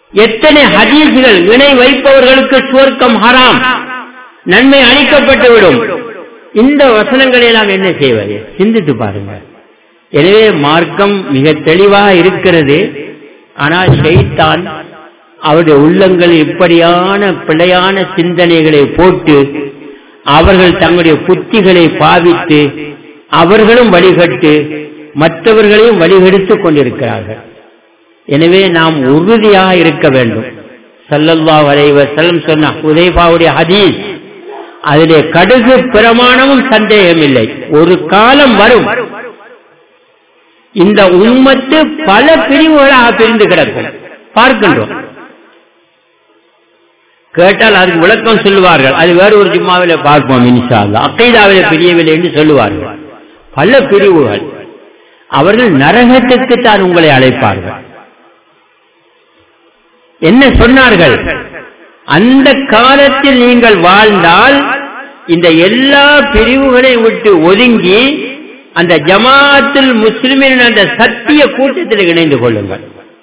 எத்தனை ஹதீஸ்கள் இணை வைப்பவர்களுக்கு சுவர்க்கம் ஹராம் நன்மை அளிக்கப்பட்டுவிடும் இந்த வசனங்களை எல்லாம் என்ன செய்வது சிந்தித்து பாருங்க எனவே மார்க்கம் மிக தெளிவாக இருக்கிறது ஆனால் ஷைத்தான் அவருடைய உள்ளங்கள் இப்படியான பிழையான சிந்தனைகளை போட்டு அவர்கள் தங்களுடைய புத்திகளை பாவித்து அவர்களும் வழிகட்டு மற்றவர்களையும் வழிகெடுத்துக் கொண்டிருக்கிறார்கள் எனவே நாம் உறுதியாக இருக்க வேண்டும் சல்லல்லா வரைவர் செல்லம் சொன்ன உதய்பாவுடைய ஹதீஸ் அதிலே கடுகு பிரமாணமும் சந்தேகம் இல்லை ஒரு காலம் வரும் இந்த உண்மத்து பல பிரிவுகளாக பிரிந்து கிடக்கும் பார்க்கின்றோம் கேட்டால் அதுக்கு விளக்கம் சொல்லுவார்கள் அது வேற ஒரு ஜும்மாவில பார்ப்போம் இன்ஷா அக்கைதாவில பிரியவில்லை என்று சொல்லுவார்கள் பல பிரிவுகள் அவர்கள் நரகத்துக்கு தான் உங்களை அழைப்பார்கள் என்ன சொன்னார்கள் அந்த காலத்தில் நீங்கள் வாழ்ந்தால் இந்த எல்லா பிரிவுகளையும் விட்டு ஒதுங்கி அந்த ஜமாத்தில் முஸ்லிமின் அந்த சத்திய கூட்டத்தில் இணைந்து கொள்ளுங்கள்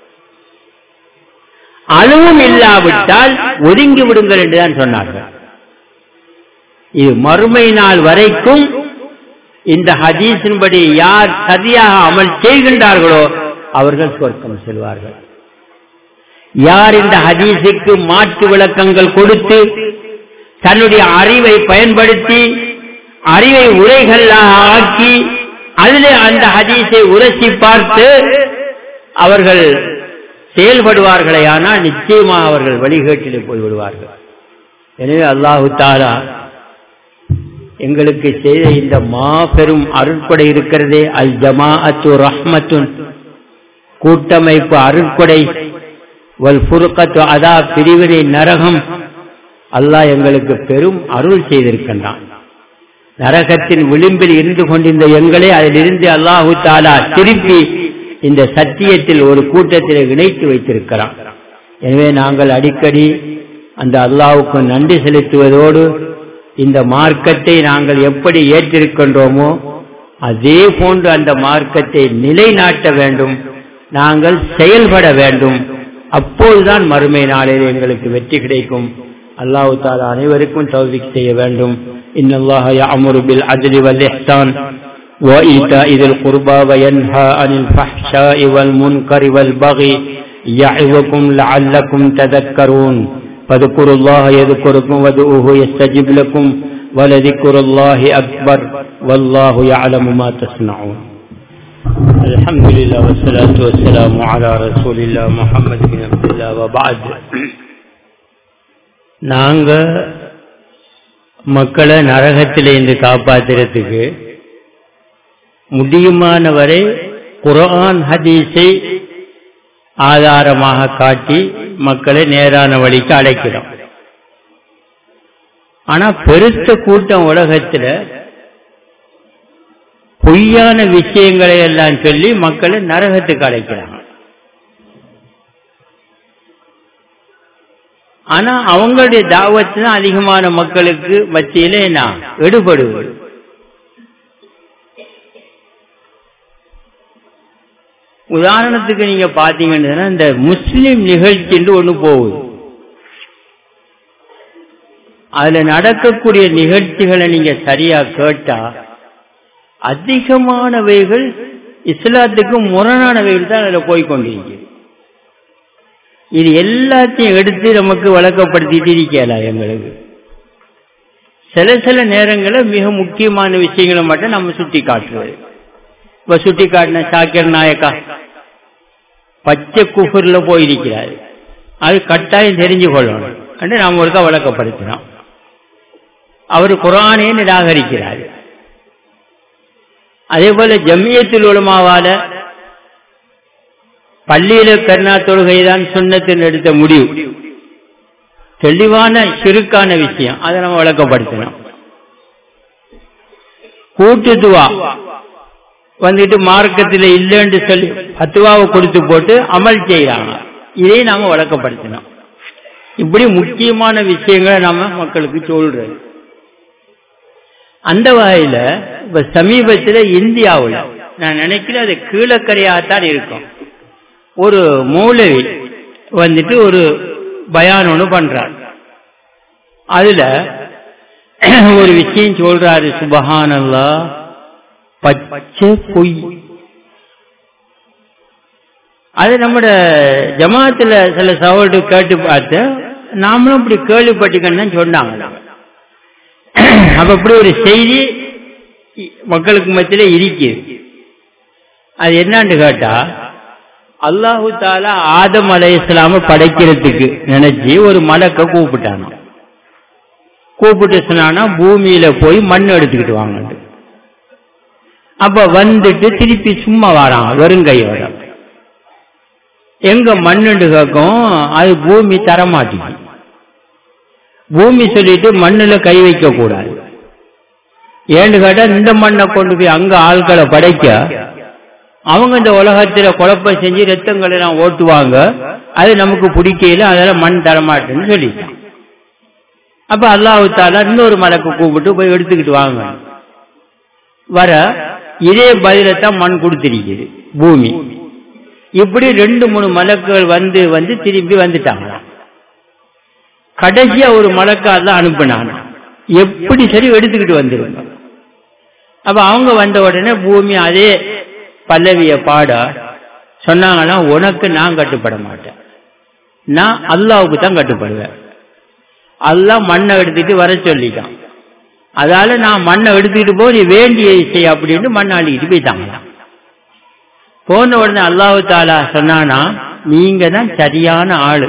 அதுவும் இல்லாவிட்டால் ஒதுங்கி விடுங்கள் என்றுதான் சொன்னார்கள் இது மறுமை நாள் வரைக்கும் இந்த ஹதீஸின்படி யார் சரியாக அமல் செய்கின்றார்களோ அவர்கள் சொர்க்கம் செல்வார்கள் யார் இந்த ஹதீஸுக்கு மாற்று விளக்கங்கள் கொடுத்து தன்னுடைய அறிவை பயன்படுத்தி அறிவை உரைகளாக ஆக்கி அதிலே அந்த ஹதீஸை உரசி பார்த்து அவர்கள் செயல்படுவார்களே ஆனால் நிச்சயமாக அவர்கள் வழிகேட்டிலே போய்விடுவார்கள் எனவே அல்லாஹு தாலா எங்களுக்கு செய்த இந்த மாபெரும் அருட்கொடை இருக்கிறதே அல் ஜமாஅத்து ரஹ்மத்துன் கூட்டமைப்பு அருட்கொடை வல் புருக்கத்து அதா பிரிவினை நரகம் அல்லாஹ் எங்களுக்கு பெரும் அருள் செய்திருக்கின்றான் நரகத்தின் விளிம்பில் இருந்து கொண்டிருந்த எங்களை அதிலிருந்து அல்லாஹு தாலா திருப்பி இந்த சத்தியத்தில் ஒரு கூட்டத்தில் இணைத்து வைத்திருக்கிறான் எனவே நாங்கள் அடிக்கடி அந்த அல்லாவுக்கு நன்றி செலுத்துவதோடு இந்த மார்க்கத்தை நாங்கள் எப்படி ஏற்றிருக்கின்றோமோ அதே போன்று அந்த மார்க்கத்தை நிலைநாட்ட வேண்டும் நாங்கள் செயல்பட வேண்டும் அப்போதுதான் மறுமை நாளில் எங்களுக்கு வெற்றி கிடைக்கும் அல்லாஹு தாலா அனைவருக்கும் தௌவிக் செய்ய வேண்டும் إن الله يأمر بالعدل والإحسان وإيتاء ذي القربى وينهى عن الفحشاء والمنكر والبغي يعظكم لعلكم تذكرون فاذكروا الله يذكركم وادعوه يستجب لكم ولذكر الله أكبر والله يعلم ما تصنعون الحمد لله والصلاة والسلام على رسول الله محمد بن عبد الله وبعد நாங்க மக்களை நரகத்திலிருந்து காப்பாத்துறதுக்கு முடியுமான வரை குரான் ஹதீஸை ஆதாரமாக காட்டி மக்களை நேரான வழிக்கு அழைக்கிறோம் ஆனா பெருத்த கூட்டம் உலகத்துல பொய்யான விஷயங்களை எல்லாம் சொல்லி மக்களை நரகத்துக்கு அழைக்கிறாங்க ஆனா அவங்களுடைய தாவத்து தான் அதிகமான மக்களுக்கு மத்தியில என்ன எடுபடுவது உதாரணத்துக்கு நீங்க பாத்தீங்கன்னா இந்த முஸ்லிம் நிகழ்ச்சி ஒண்ணு போகுது அதுல நடக்கக்கூடிய நிகழ்ச்சிகளை நீங்க சரியா கேட்டா அதிகமானவைகள் இஸ்லாத்துக்கு முரணானவைகள் தான் அதுல போய்கொண்டிருக்கிறது இது எல்லாத்தையும் எடுத்து நமக்கு வழக்கப்படுத்திட்டு இருக்கல எங்களுக்கு சில சில நேரங்களில் மிக முக்கியமான விஷயங்களை மட்டும் நம்ம சுட்டி காட்டுறது இப்ப சுட்டி காட்டின சாக்கிர் நாயக்கா பச்சை குஃபர்ல போயிருக்கிறார் அது கட்டாயம் தெரிஞ்சு கொள்ளணும் என்று நாம் ஒருக்கா வழக்கப்படுத்தினோம் அவர் குரானே நிராகரிக்கிறார் அதே போல ஜம்மியத்தில் உலமாவால பள்ளியில கருணா தொழுகை தான் சுண்ணத்தில் எடுத்த முடிவு தெளிவான சிறுக்கான விஷயம் அதை நம்ம வழக்கப்படுத்தணும் கூட்டுதுவா வந்துட்டு மார்க்கத்தில் இல்லைன்னு சொல்லி பத்துவாவை கொடுத்து போட்டு அமல் செய்யறாங்க இதை நாம வழக்கப்படுத்தணும் இப்படி முக்கியமான விஷயங்களை நாம மக்களுக்கு சொல்றது அந்த வகையில இப்ப சமீபத்தில் இந்தியாவில் நான் நினைக்கிறேன் அது கீழக்கரையாகத்தான் இருக்கும் ஒரு மூலவி வந்துட்டு ஒரு பயான் ஒன்று பண்றார் அதுல ஒரு விஷயம் சொல்றாரு சுபஹானல்லா பச்சை பொய் அது நம்மட ஜமாத்துல சில சவால்டு கேட்டு பார்த்து நாமளும் இப்படி கேள்விப்பட்டுக்கன்னு சொன்னாங்க அப்ப இப்படி ஒரு செய்தி மக்களுக்கு மத்தியில இருக்குது அது என்னான்னு கேட்டா அல்லாஹு தாலா ஆதம் அலை இஸ்லாம படைக்கிறதுக்கு நினைச்சு ஒரு மலக்க கூப்பிட்டானோ கூப்பிட்டு சொன்னானா பூமியில போய் மண் எடுத்துக்கிட்டு வாங்க அப்ப வந்துட்டு திருப்பி சும்மா வரான் வெறுங்கையோட எங்க மண்ணுண்டு கேட்கும் அது பூமி தரமாட்டேங்குது பூமி சொல்லிட்டு மண்ணுல கை வைக்க கூடாது ஏன்னு கேட்டா இந்த மண்ணை கொண்டு போய் அங்க ஆட்களை படைக்க அவங்க இந்த உலகத்துல குழப்பம் செஞ்சு ரத்தங்களை எல்லாம் ஓட்டுவாங்க அது நமக்கு பிடிக்கல அதெல்லாம் மண் தரமாட்டேன்னு சொல்லிட்டான் அப்ப அல்லாஹு தாலா இன்னொரு மலைக்கு கூப்பிட்டு போய் எடுத்துக்கிட்டு வாங்க வர இதே பதிலத்தான் மண் கொடுத்திருக்குது பூமி இப்படி ரெண்டு மூணு மலக்குகள் வந்து வந்து திரும்பி வந்துட்டாங்க கடைசியா ஒரு மலக்கால் தான் அனுப்பினாங்க எப்படி சரி எடுத்துக்கிட்டு வந்துருங்க அப்ப அவங்க வந்த உடனே பூமி அதே பல்லவிய பாட சொன்னாங்கன்னா உனக்கு நான் கட்டுப்பட மாட்டேன் நான் அல்லாவுக்கு தான் கட்டுப்படுவேன் அல்லாஹ் மண்ணை எடுத்துட்டு வர சொல்லிட்டான் அதால நான் மண்ணை எடுத்துக்கிட்டு போ நீ வேண்டிய செய் அப்படின்னு மண்ணை அள்ளிக்கிட்டு போயிட்டாங்க போன உடனே அல்லாஹு தாலா சொன்னானா நீங்க தான் சரியான ஆளு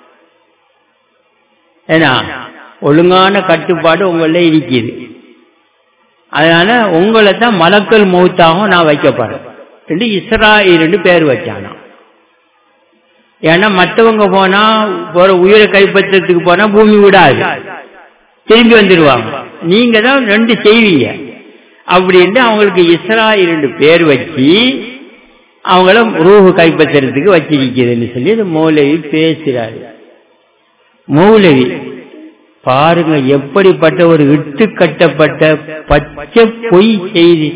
ஏன்னா ஒழுங்கான கட்டுப்பாடு உங்கள இருக்குது அதனால உங்களை தான் மலக்கல் மௌத்தாகவும் நான் வைக்கப்படுறேன் ரெண்டு இஸ்ராயில்னு பேர் வச்சானா ஏன்னா மற்றவங்க போனா ஒரு உயிரை கைப்பற்றத்துக்கு போனா பூமி விடாது திரும்பி வந்துடுவாங்க நீங்க தான் ரெண்டு செய்வீங்க அப்படின்னு அவங்களுக்கு இஸ்ராயில்னு பேர் வச்சு அவங்கள ரூஹு கைப்பற்றுறதுக்கு வச்சிருக்கிறதுன்னு சொல்லி இந்த மௌலவி பேசுறாரு மௌலவி பாருங்க எப்படிப்பட்ட ஒரு இட்டு கட்டப்பட்ட பச்சை பொய் செய்தி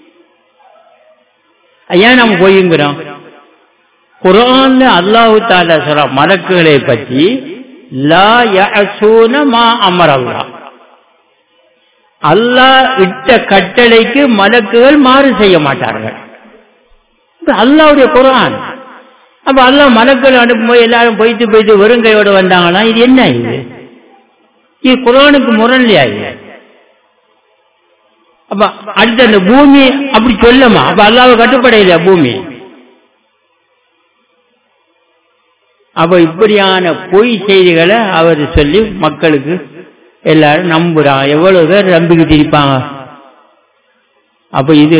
ஏன் நம்ம பொய்ங்கிறோம் குரான்ல அல்லாஹு தாலா சொல்ற மலக்குகளை பற்றி லா யசூன மா அமரல்லா அல்லாஹ் இட்ட கட்டளைக்கு மலக்குகள் மாறு செய்ய மாட்டார்கள் அல்லாவுடைய குரான் அப்ப அல்லாஹ் மலக்கள் அனுப்பும்போது எல்லாரும் போயிட்டு போயிட்டு வெறுங்கையோட வந்தாங்கன்னா இது என்ன இது இது குரானுக்கு முரண்லையா இது அப்ப அடுத்த அந்த பூமி அப்படி சொல்லமா அப்ப அல்லாவை கட்டுப்படையில பூமி அப்ப இப்படியான பொய் செய்திகளை அவர் சொல்லி மக்களுக்கு எல்லாரும் நம்புறான் எவ்வளவு பேர் நம்பிக்கிட்டு இருப்பாங்க அப்ப இது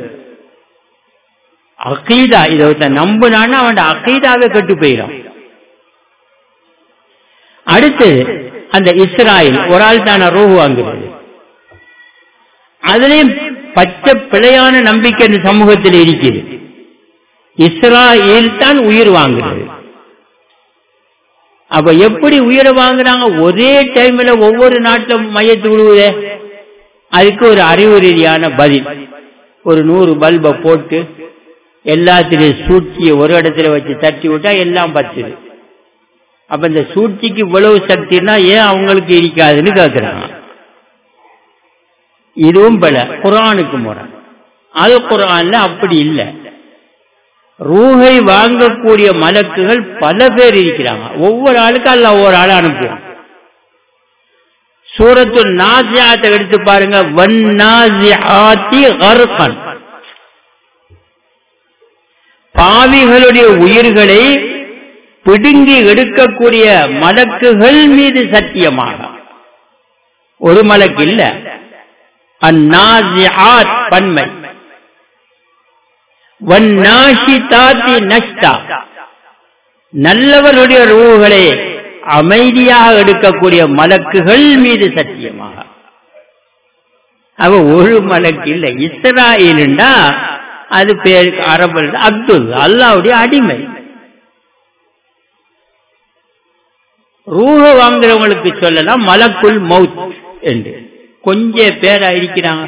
அகீதா இதை ஒருத்தன் நம்புனான்னா அவன் அகீதாவே கெட்டு போயிடும் அடுத்தது அந்த இஸ்ராயல் ஒரு ஆள் தான ரோஹு வாங்குறது அதுலயும் பச்சை பிழையான நம்பிக்கை இந்த சமூகத்தில் இருக்குது இஸ்ராயல் தான் உயிர் வாங்குறது அப்ப எப்படி உயிரை வாங்குறாங்க ஒரே டைம்ல ஒவ்வொரு நாட்டிலும் மையத்து விழுவுதே அதுக்கு ஒரு அறிவு ரீதியான பதில் ஒரு நூறு பல்பை போட்டு எல்லாத்திலையும் சூழ்ச்சியை ஒரு இடத்துல வச்சு தட்டி விட்டா எல்லாம் பத்துது அப்ப இந்த சூழ்ச்சிக்கு இவ்வளவு சக்தினா ஏன் அவங்களுக்கு இருக்காதுன்னு கேட்கிறாங்க இதுவும் பல குரானுக்கு முறை அது குரான்ல அப்படி இல்லை ரூஹை வாங்கக்கூடிய மலக்குகள் பல பேர் இருக்கிறாங்க ஒவ்வொரு ஆளுக்கு அல்ல ஒவ்வொரு ஆளை அனுப்புவோம் சூரத்து நாசியாத்தை எடுத்து பாருங்க வன்னாசியாத்தி கர்கன் பாவிகளுடைய உயிர்களை பிடுங்கி எடுக்கக்கூடிய மலக்குகள் மீது சத்தியமாக ஒரு மலக்கு இல்ல அந்நாசியாத் பன்மை வன்னாஷிதாத்தி நஷ்டா நல்லவர்களுடைய ரூகளை அமைதியாக எடுக்கக்கூடிய மலக்குகள் மீது சத்தியமாக அவ ஒரு மலக்கு இல்லை இஸ்ராயிலுண்டா அது பேர் அரபல் அப்துல் அல்லாவுடைய அடிமை ரூஹ வாங்குறவங்களுக்கு சொல்லலாம் மலக்குல் மவுத் என்று கொஞ்ச பேரா இருக்கிறாங்க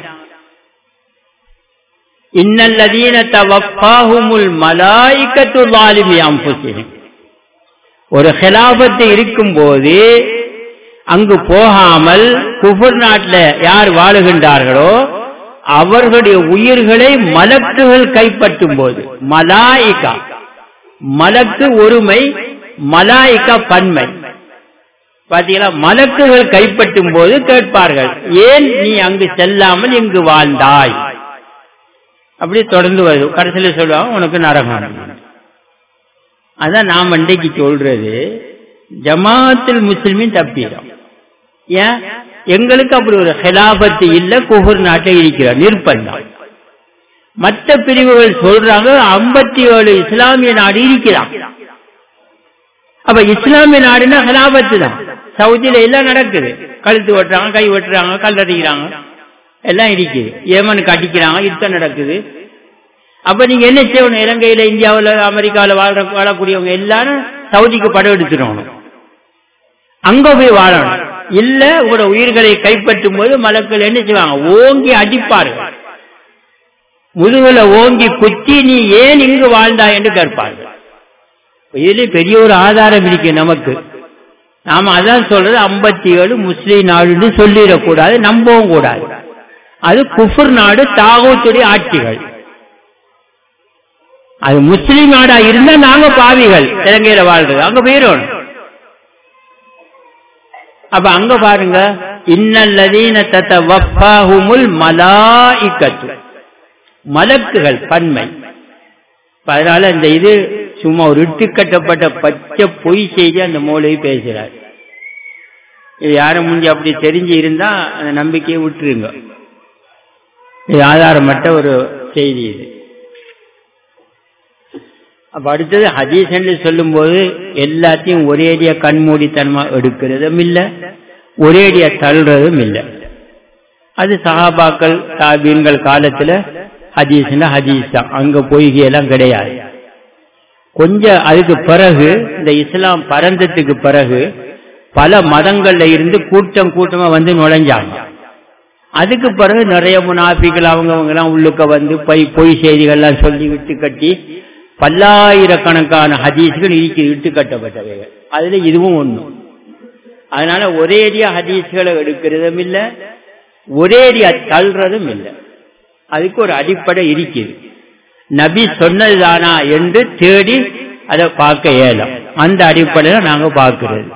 இன்னல்லதீன தவப்பாஹுமுல் மலாய்க்கத்து லாலிமி அம்புசிஹிம் ஒரு ஹிலாபத்து இருக்கும்போது அங்கு போகாமல் குஃபர் நாட்டில் யார் வாழுகின்றார்களோ அவர்களுடைய உயிர்களை மலக்குகள் கைப்பற்றும் போது மலாயிகா மலக்கு ஒருமை மலாயிகா பன்மை பாத்தீங்களா மலக்குகள் கைப்பற்றும் போது கேட்பார்கள் ஏன் நீ அங்கு செல்லாமல் இங்கு வாழ்ந்தாய் அப்படி தொடர்ந்து வருது கடைசியில் சொல்லுவாங்க உனக்கு நரகம் அதான் நாம் அன்றைக்கு சொல்றது ஜமாத்தில் முஸ்லிமின் தப்பிடும் ஏன் எங்களுக்கு அப்படி ஒரு ஹிலாபத்து இல்ல குபூர் நாட்டில் இருக்கிற நிர்பந்தம் மற்ற பிரிவுகள் சொல்றாங்க ஐம்பத்தி ஏழு இஸ்லாமிய நாடு இருக்கிறான் அப்ப இஸ்லாமிய நாடுனா ஹிலாபத்து தான் சவுதியில எல்லாம் நடக்குது கழுத்து வெட்டுறாங்க கை வெட்டுறாங்க கல்லடிக்கிறாங்க எல்லாம் இருக்குது ஏமனுக்கு அடிக்கிறாங்க யுத்தம் நடக்குது அப்ப நீங்க என்ன செய்யணும் இலங்கையில இந்தியாவில் அமெரிக்காவில் வாழ வாழக்கூடியவங்க எல்லாரும் சவுதிக்கு படம் எடுத்துடணும் அங்க போய் வாழணும் இல்ல உங்களோட உயிர்களை கைப்பற்றும் போது மலக்கள் என்ன செய்வாங்க ஓங்கி அடிப்பார்கள் முதுகுல ஓங்கி குத்தி நீ ஏன் இங்கு வாழ்ந்தா என்று கேட்பார்கள் இதுல பெரிய ஒரு ஆதாரம் இருக்கு நமக்கு நாம அதான் சொல்றது ஐம்பத்தி ஏழு முஸ்லீம் நாடுன்னு சொல்லிடக்கூடாது நம்பவும் கூடாது அது குஃபர் நாடு தாகூத்துடைய ஆட்சிகள் அது முஸ்லீம் நாடா இருந்தா நாங்க பாவிகள் இலங்கையில வாழ்றது அங்க போயிடணும் அப்ப அங்க பாருங்க இன்னல்லதீன தத்த வப்பாஹுமுல் மலாயிக்கத்து மலக்குகள் பன்மை அதனால இந்த இது சும்மா ஒரு இட்டு கட்டப்பட்ட பச்சை பொய் செய்தி அந்த மூலையை பேசுறார் இது யாரும் முந்தி அப்படி தெரிஞ்சு இருந்தா அந்த நம்பிக்கையை விட்டுருங்க இது ஆதாரமற்ற ஒரு செய்தி இது அப்ப அடுத்தது ஹதீஸ் என்று சொல்லும் போது எல்லாத்தையும் ஒரேடியா கண்மூடித்தனமா எடுக்கிறதும் இல்ல ஒரேடியா தள்ளுறதும் இல்லை அது சஹாபாக்கள் தாபீன்கள் காலத்துல ஹதீஸ்னா ஹதீஸ் தான் அங்க பொய்கையெல்லாம் கிடையாது கொஞ்சம் அதுக்கு பிறகு இந்த இஸ்லாம் பரந்தத்துக்கு பிறகு பல மதங்கள்ல இருந்து கூட்டம் கூட்டமா வந்து நுழைஞ்சாங்க அதுக்கு பிறகு நிறைய முனாஃபிகள் அவங்க அவங்க எல்லாம் உள்ளுக்க வந்து பொய் பொய் செய்திகள்லாம் சொல்லி விட்டு கட்டி பல்லாயிரக்கணக்கான ஹதீஸ்கள் இருக்கு இட்டு கட்டப்பட்டவைகள் அதுல இதுவும் ஒண்ணு அதனால ஒரேடியா ஹதீஸ்களை எடுக்கிறதும் இல்லை ஒரேடியா தள்ளுறதும் இல்லை அதுக்கு ஒரு அடிப்படை இருக்குது நபி சொன்னதுதானா என்று தேடி அதை பார்க்க இயலும் அந்த அடிப்படையில நாங்க பார்க்கிறது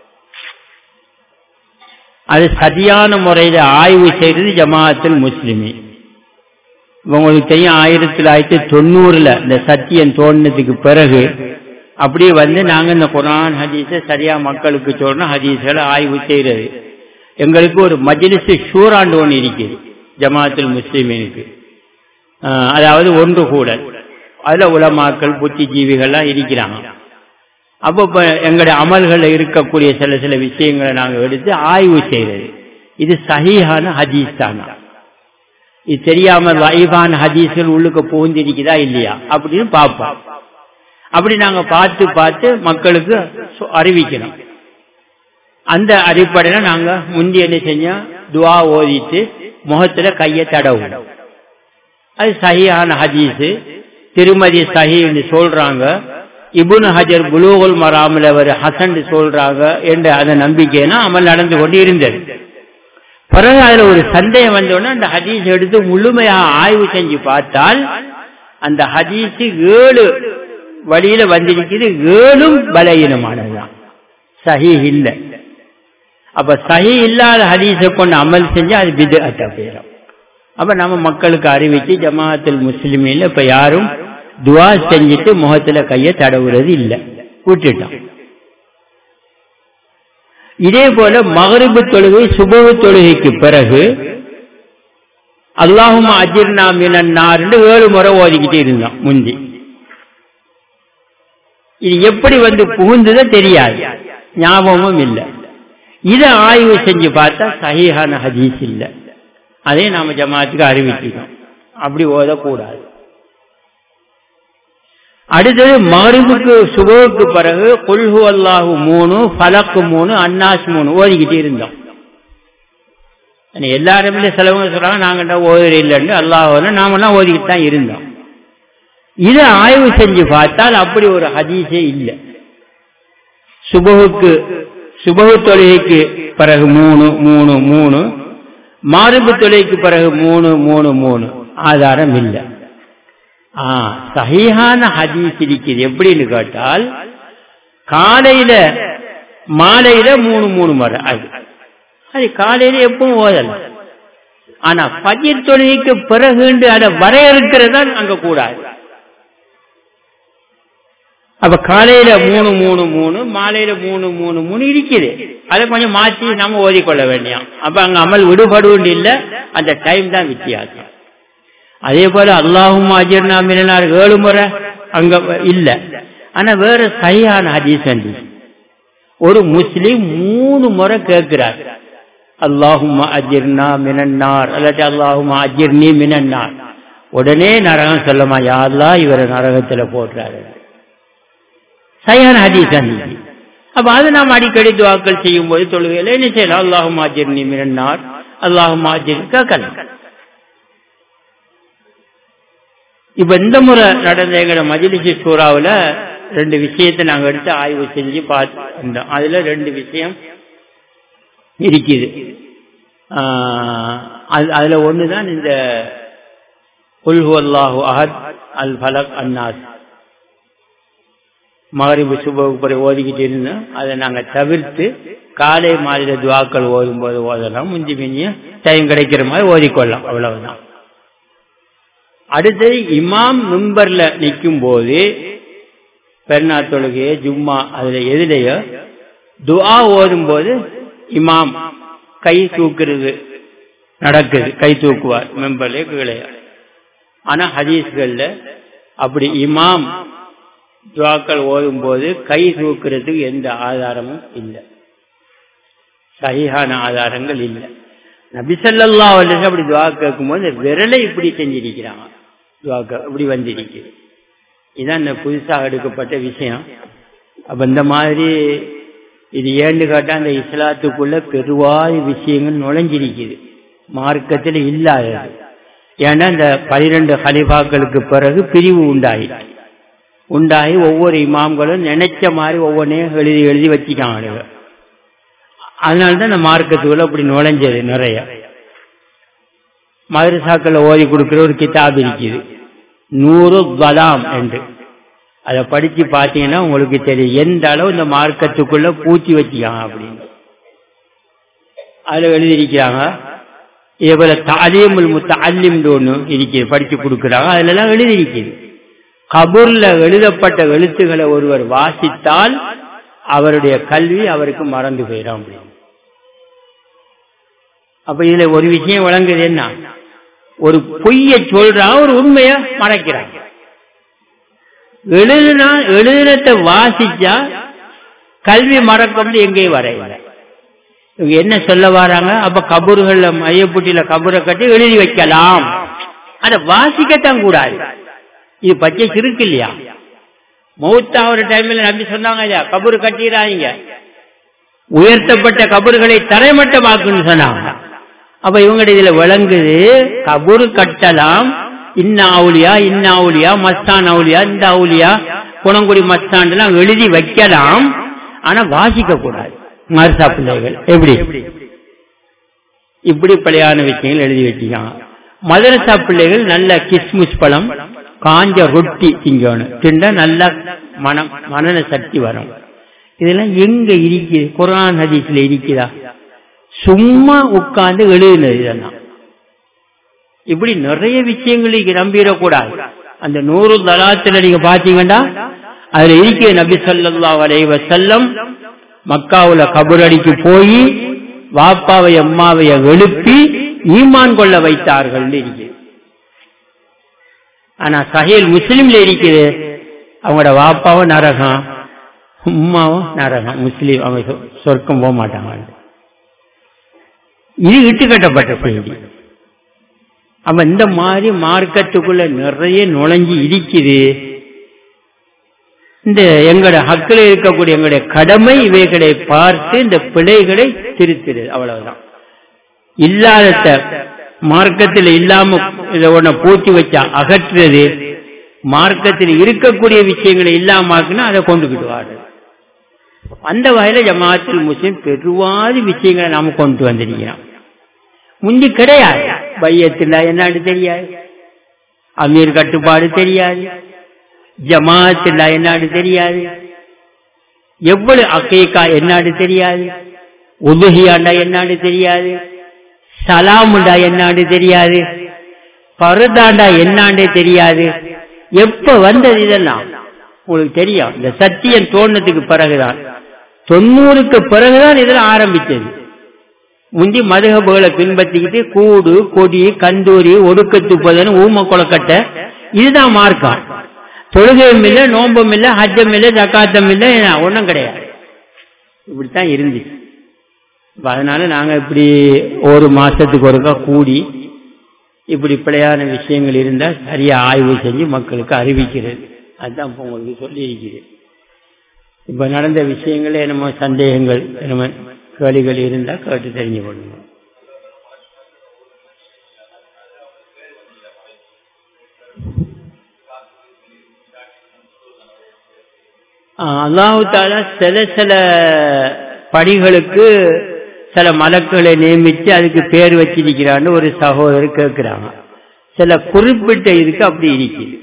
அது சரியான முறையில ஆய்வு செய்தது ஜமாஅத்தில் முஸ்லிமி உங்களுக்கு தெரியும் ஆயிரத்தி தொள்ளாயிரத்தி தொண்ணூறுல இந்த சத்தியம் தோணுனதுக்கு பிறகு அப்படியே வந்து நாங்க இந்த குரான் ஹதீஸை சரியா மக்களுக்கு சொல்றோம் ஹதீஸ்களை ஆய்வு செய்யறது எங்களுக்கு ஒரு மஜ்லிஸ் ஷூராண்டு ஒன்று இருக்குது ஜமாத்தில் முஸ்லிமீனுக்கு அதாவது ஒன்று கூட அதுல உலமாக்கள் புத்திஜீவிகள்லாம் இருக்கிறாங்க அப்போ இப்போ எங்களுடைய அமல்களில் இருக்கக்கூடிய சில சில விஷயங்களை நாங்கள் எடுத்து ஆய்வு செய்யறது இது சஹீஹான ஹதீஸ் தானா இது தெரியாமல் வைபான ஹதீஸ்கள் உள்ளுக்கு புகுந்திருக்குதா இல்லையா அப்படின்னு பார்ப்போம் அப்படி நாங்க பார்த்து பார்த்து மக்களுக்கு அறிவிக்கணும் அந்த அடிப்படையில நாங்க முந்தி என்ன செஞ்சோம் துவா ஓதிட்டு முகத்துல கையை தடவும் அது சஹியான ஹதீஸ் திருமதி சஹின்னு சொல்றாங்க இபுன் ஹஜர் புலூகுல் மராமில் அவர் ஹசன் சொல்றாங்க என்ற அந்த நம்பிக்கைனா அமல் நடந்து கொண்டு இருந்தது பிறகு அதுல ஒரு சந்தேகம் வந்தோடனே அந்த ஹதீஸ் எடுத்து முழுமையாக ஆய்வு செஞ்சு பார்த்தால் அந்த ஹதீஸ் ஏழு வழியில வந்திருக்கிறது ஏழும் பலகீனமானதுதான் சஹி இல்லை அப்ப சஹி இல்லாத ஹதீஸை கொண்டு அமல் செஞ்சா அது விது அட்ட போயிடும் அப்ப நம்ம மக்களுக்கு அறிவிச்சு ஜமாஅத்தில் முஸ்லிமில் இப்ப யாரும் துவா செஞ்சுட்டு முகத்துல கைய தடவுறது இல்லை விட்டுட்டோம் இதே போல மகரிபு தொழுகை சுபவு தொழுகைக்கு பிறகு அல்லாஹும் அஜிர்னா மினன்னார் ஏழு முறை ஓதிக்கிட்டு இருந்தோம் முந்தி இது எப்படி வந்து புகுந்ததோ தெரியாது ஞாபகமும் இல்லை இதை ஆய்வு செஞ்சு பார்த்தா சஹீஹான ஹதீஸ் இல்லை அதே நாம ஜமாத்துக்கு அறிவிச்சிக்கணும் அப்படி ஓதக்கூடாது அடுத்தது மருவுக்கு சுபவுக்கு பிறகு கொள்கு அல்லாஹு மூணு பலக்கு மூணு அன்னாஸ் மூணு ஓதிக்கிட்டு இருந்தோம் எல்லாருமே சிலவங்க சொல்றாங்க நாங்க ஓதுற இல்லைன்னு அல்லாஹ் நாமெல்லாம் ஓதிக்கிட்டு தான் இருந்தோம் இதை ஆய்வு செஞ்சு பார்த்தால் அப்படி ஒரு ஹதீஸே இல்லை சுபகுக்கு சுபகு தொழுகைக்கு பிறகு மூணு மூணு மூணு மாறுபு தொழுகைக்கு பிறகு மூணு மூணு மூணு ஆதாரம் இல்லை ஆ சஹீஹான ஹதீஸ் இருக்குது எப்படின்னு கேட்டால் காலையில மாலையில மூணு மூணு முறை அது அது காலையில எப்பவும் ஓதலாம் ஆனா பஜிர் தொழுகைக்கு பிறகு அதை வரையறுக்கிறதா அங்க கூடாது அப்ப காலையில மூணு மூணு மூணு மாலையில மூணு மூணு மூணு இருக்குது அதை கொஞ்சம் மாற்றி நம்ம ஓதிக்கொள்ள வேண்டியாம் அப்ப அங்க அமல் விடுபடுவது இல்லை அந்த டைம் தான் வித்தியாசம் அதே போல அல்லாஹும் அஜர்னா மினார் ஏழு முறை அங்க இல்ல ஆனா வேற சரியான ஹதீஸ் வந்து ஒரு முஸ்லீம் மூணு முறை கேட்கிறார் அல்லாஹும் அஜிர்னா மினன்னார் அல்லாட்டி அல்லாஹும் அஜிர்னி மினன்னார் உடனே நரகம் சொல்லமா யாரெல்லாம் இவரை நரகத்துல போடுறாரு சரியான ஹதீஸ் வந்து அப்ப அதை நாம் அடிக்கடி துவாக்கள் செய்யும் போது தொழுகையில என்ன செய்யலாம் அல்லாஹும் அஜிர்னி மினன்னார் அல்லாஹும் அஜிர் கேட்கலாம் இப்ப இந்த முறை நடந்த எங்கட மஜிலிசி சூறாவில் ரெண்டு விஷயத்தை நாங்க எடுத்து ஆய்வு செஞ்சு பார்த்தோம் அதுல ரெண்டு விஷயம் இருக்குது அதுல ஒண்ணுதான் இந்த உல்ஹு அல்லாஹு அஹத் அல் ஃபலக் அன்னாஸ் மகரிபு சுபகுப்பரை ஓதிக்கிட்டு இருந்தோம் அதை நாங்க தவிர்த்து காலை மாநில துவாக்கள் ஓதும் போது ஓதலாம் முந்தி மிஞ்சிய டைம் கிடைக்கிற மாதிரி ஓதிக்கொள்ளலாம் அவ்வளவுதான் அடுத்தது இமாம் மிம்பர்ல நிற்கும் போது பெருநா தொழுகைய ஜும்மா அதுல எதுலையோ துஆ ஓதும் போது இமாம் கை தூக்குறது நடக்குது கை தூக்குவார் மெம்பர்ல கீழே ஆனா ஹதீஸ்கள்ல அப்படி இமாம் துவாக்கள் ஓதும் போது கை தூக்குறதுக்கு எந்த ஆதாரமும் இல்லை சகிஹான ஆதாரங்கள் இல்லை நபிசல்லா வந்து அப்படி துவா கேட்கும்போது விரலை இப்படி செஞ்சிருக்கிறாங்க துவாக்க இப்படி வந்திருக்குது இதான் இந்த புதுசாக எடுக்கப்பட்ட விஷயம் அப்ப இந்த மாதிரி இது ஏன்னு கேட்டா அந்த இஸ்லாத்துக்குள்ள பெருவாய் விஷயங்கள் நுழைஞ்சிருக்குது மார்க்கத்தில் இல்லாதது ஏன்னா இந்த பனிரெண்டு ஹலிஃபாக்களுக்கு பிறகு பிரிவு உண்டாயி உண்டாகி ஒவ்வொரு இமாம்களும் நினைச்ச மாதிரி ஒவ்வொன்றையும் எழுதி எழுதி வச்சுக்காங்க அதனால்தான் இந்த மார்க்கத்துக்குள்ள அப்படி நுழைஞ்சது நிறைய மதரசாக்கள் ஓதி கொடுக்கிற ஒரு கிதாப் இருக்குது நூறு பலாம் என்று அதை படிச்சு பார்த்தீங்கன்னா உங்களுக்கு தெரியும் எந்த அளவு இந்த மார்க்கத்துக்குள்ள பூச்சி வச்சுக்காங்க அப்படின்னு அதுல எழுதியிருக்கிறாங்க இதே போல தாலியமுல் முத்த அல்லிம்னு ஒன்று இருக்குது படிச்சு கொடுக்குறாங்க அதுல எல்லாம் எழுதியிருக்குது கபூர்ல எழுதப்பட்ட எழுத்துக்களை ஒருவர் வாசித்தால் அவருடைய கல்வி அவருக்கு மறந்து போயிடும் அப்படின்னு அப்ப இதுல ஒரு விஷயம் வழங்குது என்ன ஒரு பொய்ய சொல்றான் ஒரு உண்மைய மறைக்கிறான் எழுதுனா எழுதுனத்தை வாசிச்சா கல்வி மறக்கம் எங்கேயும் வரையில இவங்க என்ன சொல்ல வராங்க அப்ப கபூர்கள்ல மையப்புட்டியில கபூரை கட்டி எழுதி வைக்கலாம் அதை வாசிக்கத்தான் கூடாது இது பச்சை சிறுக்கு இல்லையா மௌத்தா ஒரு டைம்ல நம்பி சொன்னாங்க ஐயா கபூர் கட்டிடுறாங்க உயர்த்தப்பட்ட கபூர்களை தரைமட்டமாக்குன்னு சொன்னாங்க அப்ப இவங்க இதுல விளங்குது கபூர் கட்டலாம் இன்ன அவுலியா இன்ன அவுலியா மஸ்தான் அவுலியா இந்த அவுலியா குணங்குடி மஸ்தான் எழுதி வைக்கலாம் ஆனா வாசிக்க கூடாது மருசா பிள்ளைகள் எப்படி இப்படி பழையான விஷயங்கள் எழுதி வச்சுக்காங்க மதரசா பிள்ளைகள் நல்ல கிஸ்மிஸ் பழம் காஞ்ச ரொட்டி திங்கணும் திண்டா நல்ல மனம் மனன சக்தி வரும் இதெல்லாம் எங்க இருக்குது குரான் ஹதீஸ்ல இருக்குதா சும்மா உட்கார்ந்து எழுதுனது இதெல்லாம் இப்படி நிறைய விஷயங்களுக்கு நம்பிடக்கூடாது அந்த நூறு தலாத்துல நீங்க பாத்தீங்கன்னா அதுல இருக்க நபி சொல்லா வரைவ செல்லம் மக்காவுல கபுரடிக்கு போய் வாப்பாவை அம்மாவைய எழுப்பி ஈமான் கொள்ள வைத்தார்கள் இருக்கு ஆனா சஹேல் முஸ்லீம்ல இருக்குது அவங்களோட வாப்பாவும் நரகம் உம்மாவும் நரகம் முஸ்லீம் அவங்க சொர்க்கம் போக மாட்டாங்க இது இட்டுக்கட்டப்பட்ட செய்தி அப்ப இந்த மாதிரி மார்க்கத்துக்குள்ள நிறைய நுழைஞ்சு இருக்குது இந்த எங்களோட ஹக்கில் இருக்கக்கூடிய எங்களுடைய கடமை இவைகளை பார்த்து இந்த பிழைகளை திருத்துறது அவ்வளவுதான் இல்லாத மார்க்கத்தில் இல்லாம இதை ஒன்ன பூச்சி வச்சா அகற்றுறது மார்க்கத்தில் இருக்கக்கூடிய விஷயங்களை இல்லாம அதை கொண்டுகிட்டு வாடு அந்த வகையில ஜமாத்தில் முஸ்லிம் பெருவாதி விஷயங்களை நாம கொண்டு வந்திருக்கிறோம் முந்தி கிடையாது பையத்தில் என்னன்னு தெரியாது அமீர் கட்டுப்பாடு தெரியாது ஜமாத்தில் என்னன்னு தெரியாது எவ்வளவு அக்கீக்கா என்னன்னு தெரியாது உதுகியாண்டா என்னன்னு தெரியாது சலாமுண்டா என்னான்னு தெரியாது பருதாண்டா என்னாண்டே தெரியாது எப்ப வந்தது இதெல்லாம் உங்களுக்கு தெரியும் இந்த சத்தியம் தோணத்துக்கு பிறகுதான் தொண்ணூறுக்கு பிறகுதான் இதெல்லாம் ஆரம்பிச்சது முந்தி மதுகபுகளை பின்பற்றிக்கிட்டு கூடு கொடி கந்தூரி ஒடுக்கத்து போதன் ஊம கொலக்கட்டை இதுதான் மார்க்கம் தொழுகையும் இல்லை நோம்பும் இல்லை ஹஜ்ஜம் இல்லை ஜக்காத்தம் இல்லை ஒன்றும் கிடையாது இப்படித்தான் இருந்துச்சு அதனால நாங்க இப்படி ஒரு மாசத்துக்கு ஒருக்கா கூடி இப்படி பிழையான விஷயங்கள் இருந்தா சரியா ஆய்வு செஞ்சு மக்களுக்கு அறிவிக்கிறது அதுதான் இப்போ உங்களுக்கு சொல்லி இருக்கிறேன் இப்ப நடந்த விஷயங்களே நம்ம சந்தேகங்கள் நம்ம கேள்விகள் இருந்தா கேட்டு தெரிஞ்சு கொள்ளுங்க அல்லாஹால சில சில படிகளுக்கு சில மலக்களை நியமித்து அதுக்கு பேர் வச்சிருக்கிறான்னு ஒரு சகோதரர் கேட்கிறாங்க சில குறிப்பிட்ட இதுக்கு அப்படி இருக்குது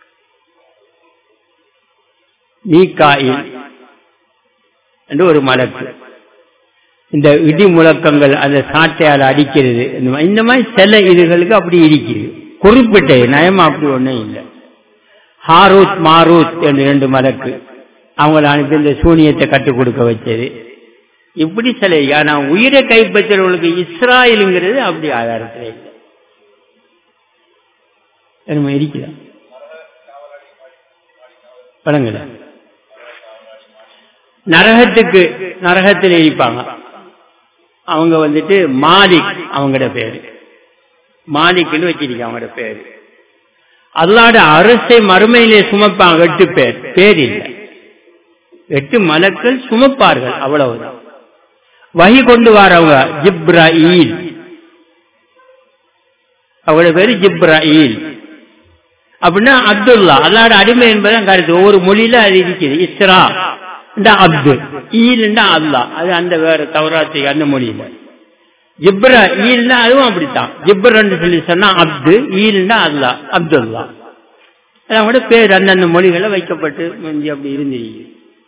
மீகாயில் என்று ஒரு மலக்கு இந்த இடி முழக்கங்கள் அந்த சாட்டையால் அடிக்கிறது இந்த மாதிரி சில இதுகளுக்கு அப்படி இருக்குது குறிப்பிட்ட நயமா அப்படி ஒன்றும் இல்லை ஹாரூத் மாரூத் என்று ரெண்டு மலக்கு அவங்கள அனுப்பி இந்த சூனியத்தை கற்றுக் கொடுக்க வச்சது இப்படி சில ஆனா உயிரை கைப்பற்றவர்களுக்கு இஸ்ராயலுங்கிறது அப்படி ஆதாரத்தில் இல்லை நம்ம இருக்கிறோம் பழங்கல நரகத்துக்கு நரகத்தில் இருப்பாங்க அவங்க வந்துட்டு மாலிக் அவங்களோட பேரு மாலிக்னு வச்சிருக்காங்க அவங்களோட பேரு அல்லாட அரசை மறுமையிலே சுமப்பாங்க எட்டு பேர் பேர் இல்லை எட்டு மலக்கள் சுமப்பார்கள் அவ்வளவுதான் வகி கொண்டு வரவங்க ஜிப்ராயில் அவங்களோட பேரு ஜிப்ராயில் அப்படின்னா அப்துல்லா அல்லாட அடிமை என்பதான் கருத்து ஒவ்வொரு மொழியில அது இருக்குது இஸ்ரா அப்து ஈல்ண்டா அல்லா அது அந்த வேற தவறாத்து அந்த மொழியில ஜிப்ர ஈல்னா அதுவும் அப்படித்தான் ஜிப்ரன்னு சொல்லி சொன்னா அப்து ஈல்னா அல்லா அப்துல்லா அவங்களோட பேர் அந்தந்த மொழிகளை வைக்கப்பட்டு அப்படி இருந்திருக்கு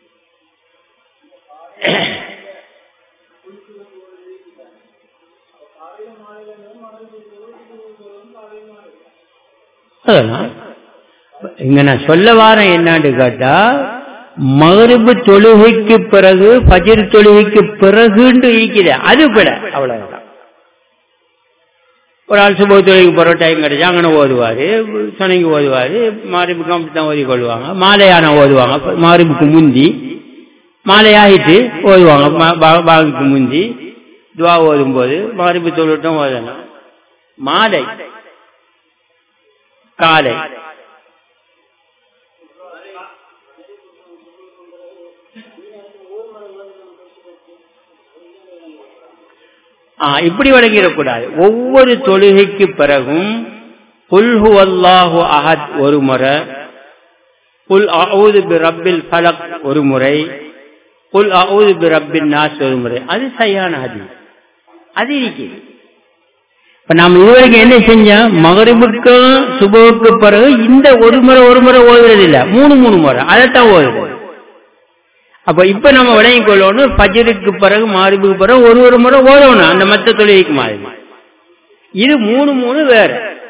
இங்க நான் சொல்ல வாரேன் என்னான்னு கேட்டா மகரிபு தொழுகைக்கு பிறகு பஜிர் தொழுகைக்கு பிறகுன்னு இருக்கிற அது விட அவ்வளவுதான் ஒரு ஆள் சுப தொழிலுக்கு போகிற டைம் கிடைச்சா அங்கே ஓதுவார் சொனைக்கு ஓதுவார் மாரிபுக்கு அப்படி தான் ஓதி கொள்வாங்க மாலையான ஓதுவாங்க மாரிபுக்கு முந்தி மாலையாகிட்டு ஓதுவாங்க பாகுக்கு முந்தி துவா ஓதும்போது மாரிபு தொழில்ட்டும் ஓதணும் மாலை காலை இப்படி வழங்கிடக்கூடாது ஒவ்வொரு தொழுகைக்கு பிறகும் புல்ஹு அல்லாஹு அஹத் ஒரு முறை புல் அவுது பி ரப்பில் ஃபலக் ஒரு முறை புல் அவுது பி ரப்பின் நாஸ் ஒரு முறை அது சரியான அது அது இருக்குது இப்ப நாம் இதுவரைக்கும் என்ன செஞ்சோம் மகரிபுக்கும் சுபவுக்கு பிறகு இந்த ஒரு முறை ஒரு முறை ஓதுறது இல்ல மூணு மூணு முறை அதைத்தான் ஓதுறது அப்ப இப்ப நம்ம விளங்கிக் கொள்ளணும் பஜருக்கு பிறகு மாரிபுக்கு பிறகு ஒரு ஒரு முறை ஓதணும் அந்த மத்த தொழிலுக்கு மாதிரி இது மூணு மூணு வேற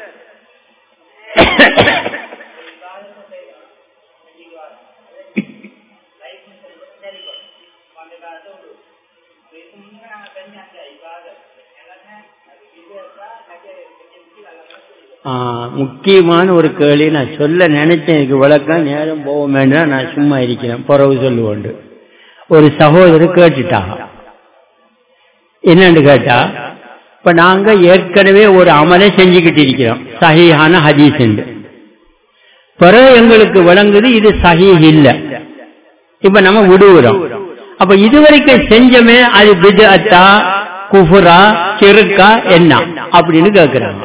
முக்கியமான ஒரு கேள்வி நான் சொல்ல நினைச்சேன் எனக்கு விளக்கம் நேரம் போக வேண்டாம் நான் சும்மா இருக்கிறேன் பிறகு சொல்லுவோண்டு ஒரு சகோதரர் கேட்டுட்டாங்க என்னன்னு கேட்டா இப்ப நாங்க ஏற்கனவே ஒரு அமலை செஞ்சுக்கிட்டு இருக்கிறோம் சஹீஹான ஹதீஸ் பிறகு எங்களுக்கு விளங்குது இது சஹீஹ் இல்ல இப்ப நம்ம விடுகிறோம் அப்ப இதுவரைக்கும் செஞ்சமே அது பிதத்தா குஃபுரா சிறுக்கா என்ன அப்படின்னு கேட்கிறாங்க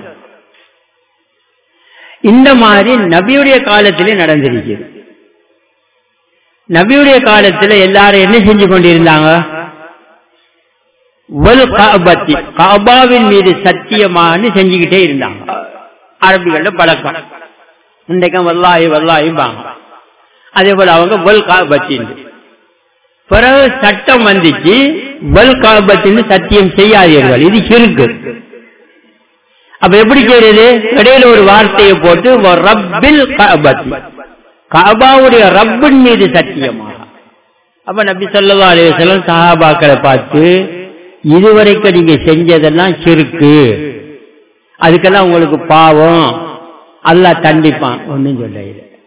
இந்த மாதிரி நபியுடைய காலத்திலே நடந்திருக்கிறது நபியுடைய காலத்துல எல்லாரும் என்ன செஞ்சு கொண்டிருந்தாங்க வல் காபத்தி காபாவின் மீது சத்தியமானு செஞ்சுக்கிட்டே இருந்தாங்க அரபிகள பழக்கம் இன்றைக்கும் வல்லாயி வல்லாயும் அதே போல அவங்க வல் காபத்தின் பிறகு சட்டம் வந்துச்சு வல் காபத்தின் சத்தியம் செய்யாதீர்கள் இது சிறுக்கு அப்ப எப்படி செய்யறது இடையில ஒரு வார்த்தையை போட்டு ரப்பில் காபத்தி காபாவுடைய ரப்பின் மீது சத்தியமாக அப்ப நபி சொல்லா அலைவசலம் சஹாபாக்களை பார்த்து இதுவரைக்கும் நீங்க செஞ்சதெல்லாம் சிறுக்கு அதுக்கெல்லாம் உங்களுக்கு பாவம் அல்லா தண்டிப்பான் ஒன்னும் சொல்ல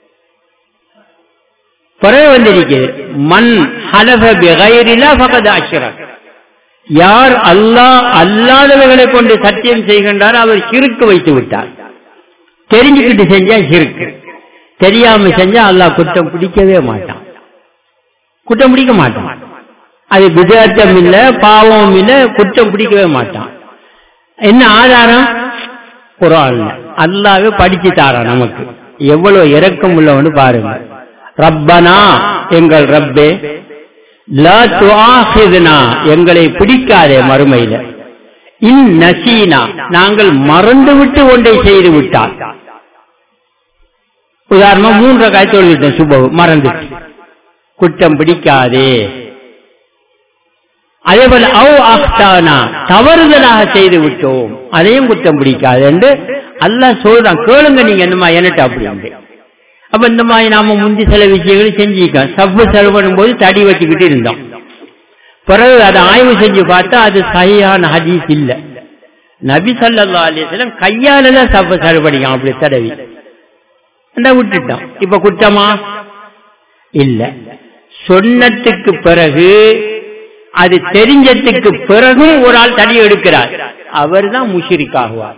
பிறகு வந்திருக்கிறது மண் ஹலஃப பிகைரிலா ஃபகத் அஷ்ரக் யார் அல்லாஹ் அல்லாதவர்களை கொண்டு சத்தியம் செய்கின்றார் அவர் சிறுக்கு வைத்து விட்டார் தெரிஞ்சுக்கிட்டு செஞ்சா சிறுக்கு தெரியாம செஞ்சா அல்லாஹ் குற்றம் பிடிக்கவே மாட்டான் குற்றம் பிடிக்க மாட்டான் அது விதேர்த்தம் இல்ல பாவம் இல்ல குற்றம் பிடிக்கவே மாட்டான் என்ன ஆதாரம் குரான் அல்லாவே படிச்சு தாரான் நமக்கு எவ்வளவு இறக்கம் உள்ளவன்னு பாருங்க ரப்பனா எங்கள் ரப்பே எங்களை பிடிக்காதே மறுமையில இன் நசீனா நாங்கள் மறந்து விட்டு ஒன்றை செய்து விட்டால் உதாரணமா மூன்று காய் சொல்லிட்டேன் சுபவு மறந்துட்டு குற்றம் பிடிக்காதே அதே போல அவ் அஹ்தானா தவறுதலாக செய்து விட்டோம் அதையும் குற்றம் பிடிக்காது என்று அல்ல சொல்றான் கேளுங்க நீங்க என்னமா என்னட்டு அப்படி அப்ப இந்த மாதிரி நாம முந்தி சில விஷயங்களை செஞ்சுக்கோம் சப்பு செலவு பண்ணும்போது தடி வச்சுக்கிட்டு இருந்தோம் பிறகு அதை ஆய்வு செஞ்சு பார்த்தா அது சரியான ஹதீஸ் இல்ல நபி சல்லா அலிஸ்லாம் கையால தான் சப்பு செலவு பண்ணிக்கலாம் அப்படி தடவி விட்டுட்டோம் இப்ப குற்றமா இல்ல சொன்னத்துக்கு பிறகு அது தெரிஞ்சதுக்கு பிறகும் ஒரு ஆள் தடி எடுக்கிறார் அவர் தான் முஷிரிக்காகுவார்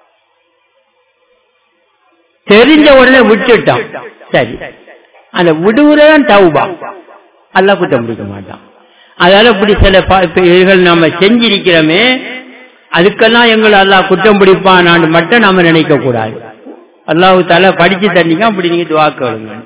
தெரிஞ்ச உடனே விட்டுட்டான் சரி அந்த விடுவுறதான் தவுபா அல்ல குற்றம் பிடிக்க மாட்டான் அதனால இப்படி சில இதுகள் நம்ம செஞ்சிருக்கிறோமே அதுக்கெல்லாம் எங்களை அல்லா குற்றம் பிடிப்பான் மட்டும் நாம நினைக்க கூடாது அல்லாஹு தால படிச்சு தண்ணிக்க அப்படி நீங்க துவாக்க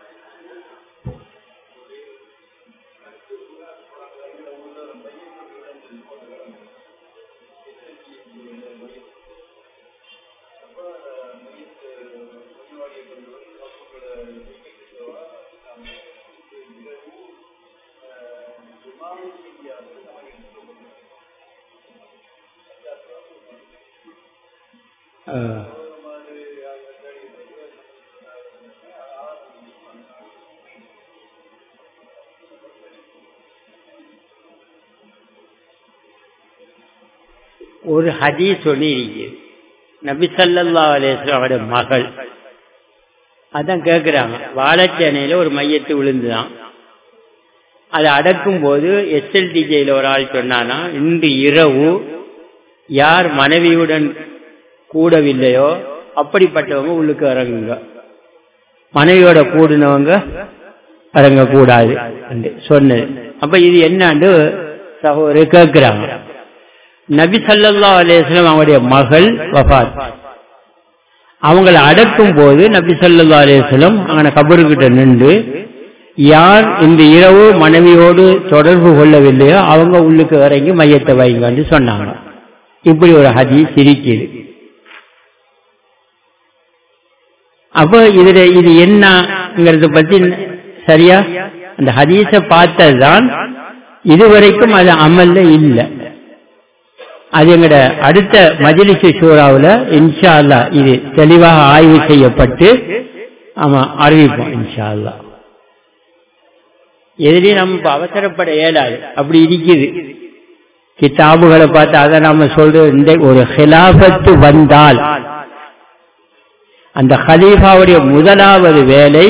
ஒரு ஹதீஸ் சொல்லி இருக்குது நபி சல்லா அலேஸ்வரோட மகள் அதான் கேட்கிறாங்க வாழைச்சேனையில ஒரு மையத்து விழுந்துதான் அதை அடக்கும் போது எஸ்எல்டிஜேல ஒரு ஆள் சொன்னானா இன்று இரவு யார் மனைவியுடன் கூடவில்லையோ அப்படிப்பட்டவங்க உள்ளுக்கு இறங்குங்க மனைவியோட கூடினவங்க இறங்கக்கூடாது சொன்னது அப்ப இது என்னாண்டு சகோதரி கேட்கிறாங்க நபி சல்லா அலேஸ்லம் அவங்களுடைய மகள் வஃத் அவங்களை அடக்கும் போது நபி சல்லா அலேஸ்லம் அங்கே கபருக்கிட்ட நின்று யார் இந்த இரவு மனைவியோடு தொடர்பு கொள்ளவில்லையோ அவங்க உள்ளுக்கு இறங்கி மையத்தை வைங்கன்னு சொன்னாங்க இப்படி ஒரு ஹதீஸ் இருக்குது அப்போ இதுல இது என்னங்கிறத பத்தி சரியா அந்த ஹதீஸ பார்த்ததுதான் இதுவரைக்கும் அது அமல்ல இல்லை அது எங்கட அடுத்த மஜிலிசு சூறாவில் இன்ஷா அல்லா இது தெளிவாக ஆய்வு செய்யப்பட்டு ஆமா அறிவிப்போம் இன்ஷா அல்லா எதுலையும் நம்ம அவசரப்பட இயலாது அப்படி இருக்குது கிதாபுகளை பார்த்து அதை நாம சொல்ற இந்த ஒரு ஹிலாபத்து வந்தால் அந்த ஹலீஃபாவுடைய முதலாவது வேலை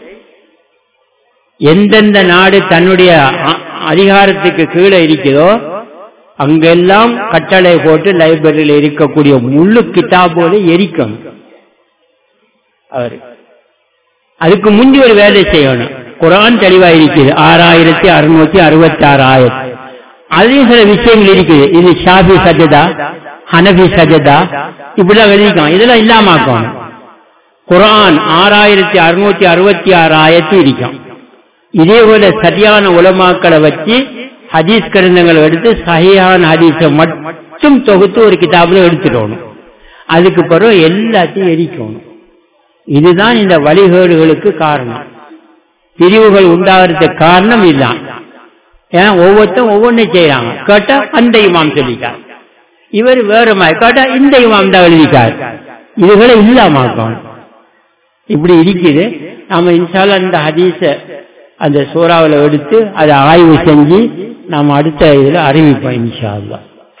எந்தெந்த நாடு தன்னுடைய அதிகாரத்துக்கு கீழே இருக்குதோ அங்கெல்லாம் கட்டளை போட்டு லைப்ரரியில் இருக்கக்கூடிய முழு கிதாபுகளை எரிக்கணும் அவர் அதுக்கு முந்தி ஒரு வேலை செய்யணும் குரான் தெளிவா இருக்குது ஆறாயிரத்தி அறுநூத்தி அறுபத்தி ஆறு ஆயிரத்தி அதுலயும் சில விஷயங்கள் இருக்குது இது ஷாபி சஜதா ஹனபி சஜதா இப்படிலாம் எழுதிக்கலாம் இதெல்லாம் இல்லாமக்கணும் குரான் ஆறாயிரத்தி அறுநூத்தி அறுபத்தி ஆறு ஆயிரத்தி இருக்கும் இதே போல சரியான உலமாக்களை வச்சு ஹதீஸ் கிரந்தங்களை எடுத்து சஹியான ஹதீஸை மட்டும் தொகுத்து ஒரு கிதாபில் எடுத்துடணும் அதுக்கு பிறகு எல்லாத்தையும் எரிக்கணும் இதுதான் இந்த வழிகேடுகளுக்கு காரணம் பிரிவுகள் உண்டாகிறதுக்கு காரணம் இதுதான் ஏன்னா ஒவ்வொருத்தரும் ஒவ்வொன்றும் செய்யறாங்க கேட்டா அந்த இமாம் சொல்லிட்டார் இவர் வேற மாதிரி கேட்டா இந்த இமாம் தான் எழுதிட்டார் இதுகளை இல்லாமக்கணும் இப்படி இருக்குது நாம இன்ஷால்ல இந்த ஹதீஸ அந்த சூறாவில் எடுத்து அதை ஆய்வு செஞ்சு நாம் அடுத்த இதில் அறிவிப்போம் இன்ஷா அல்லா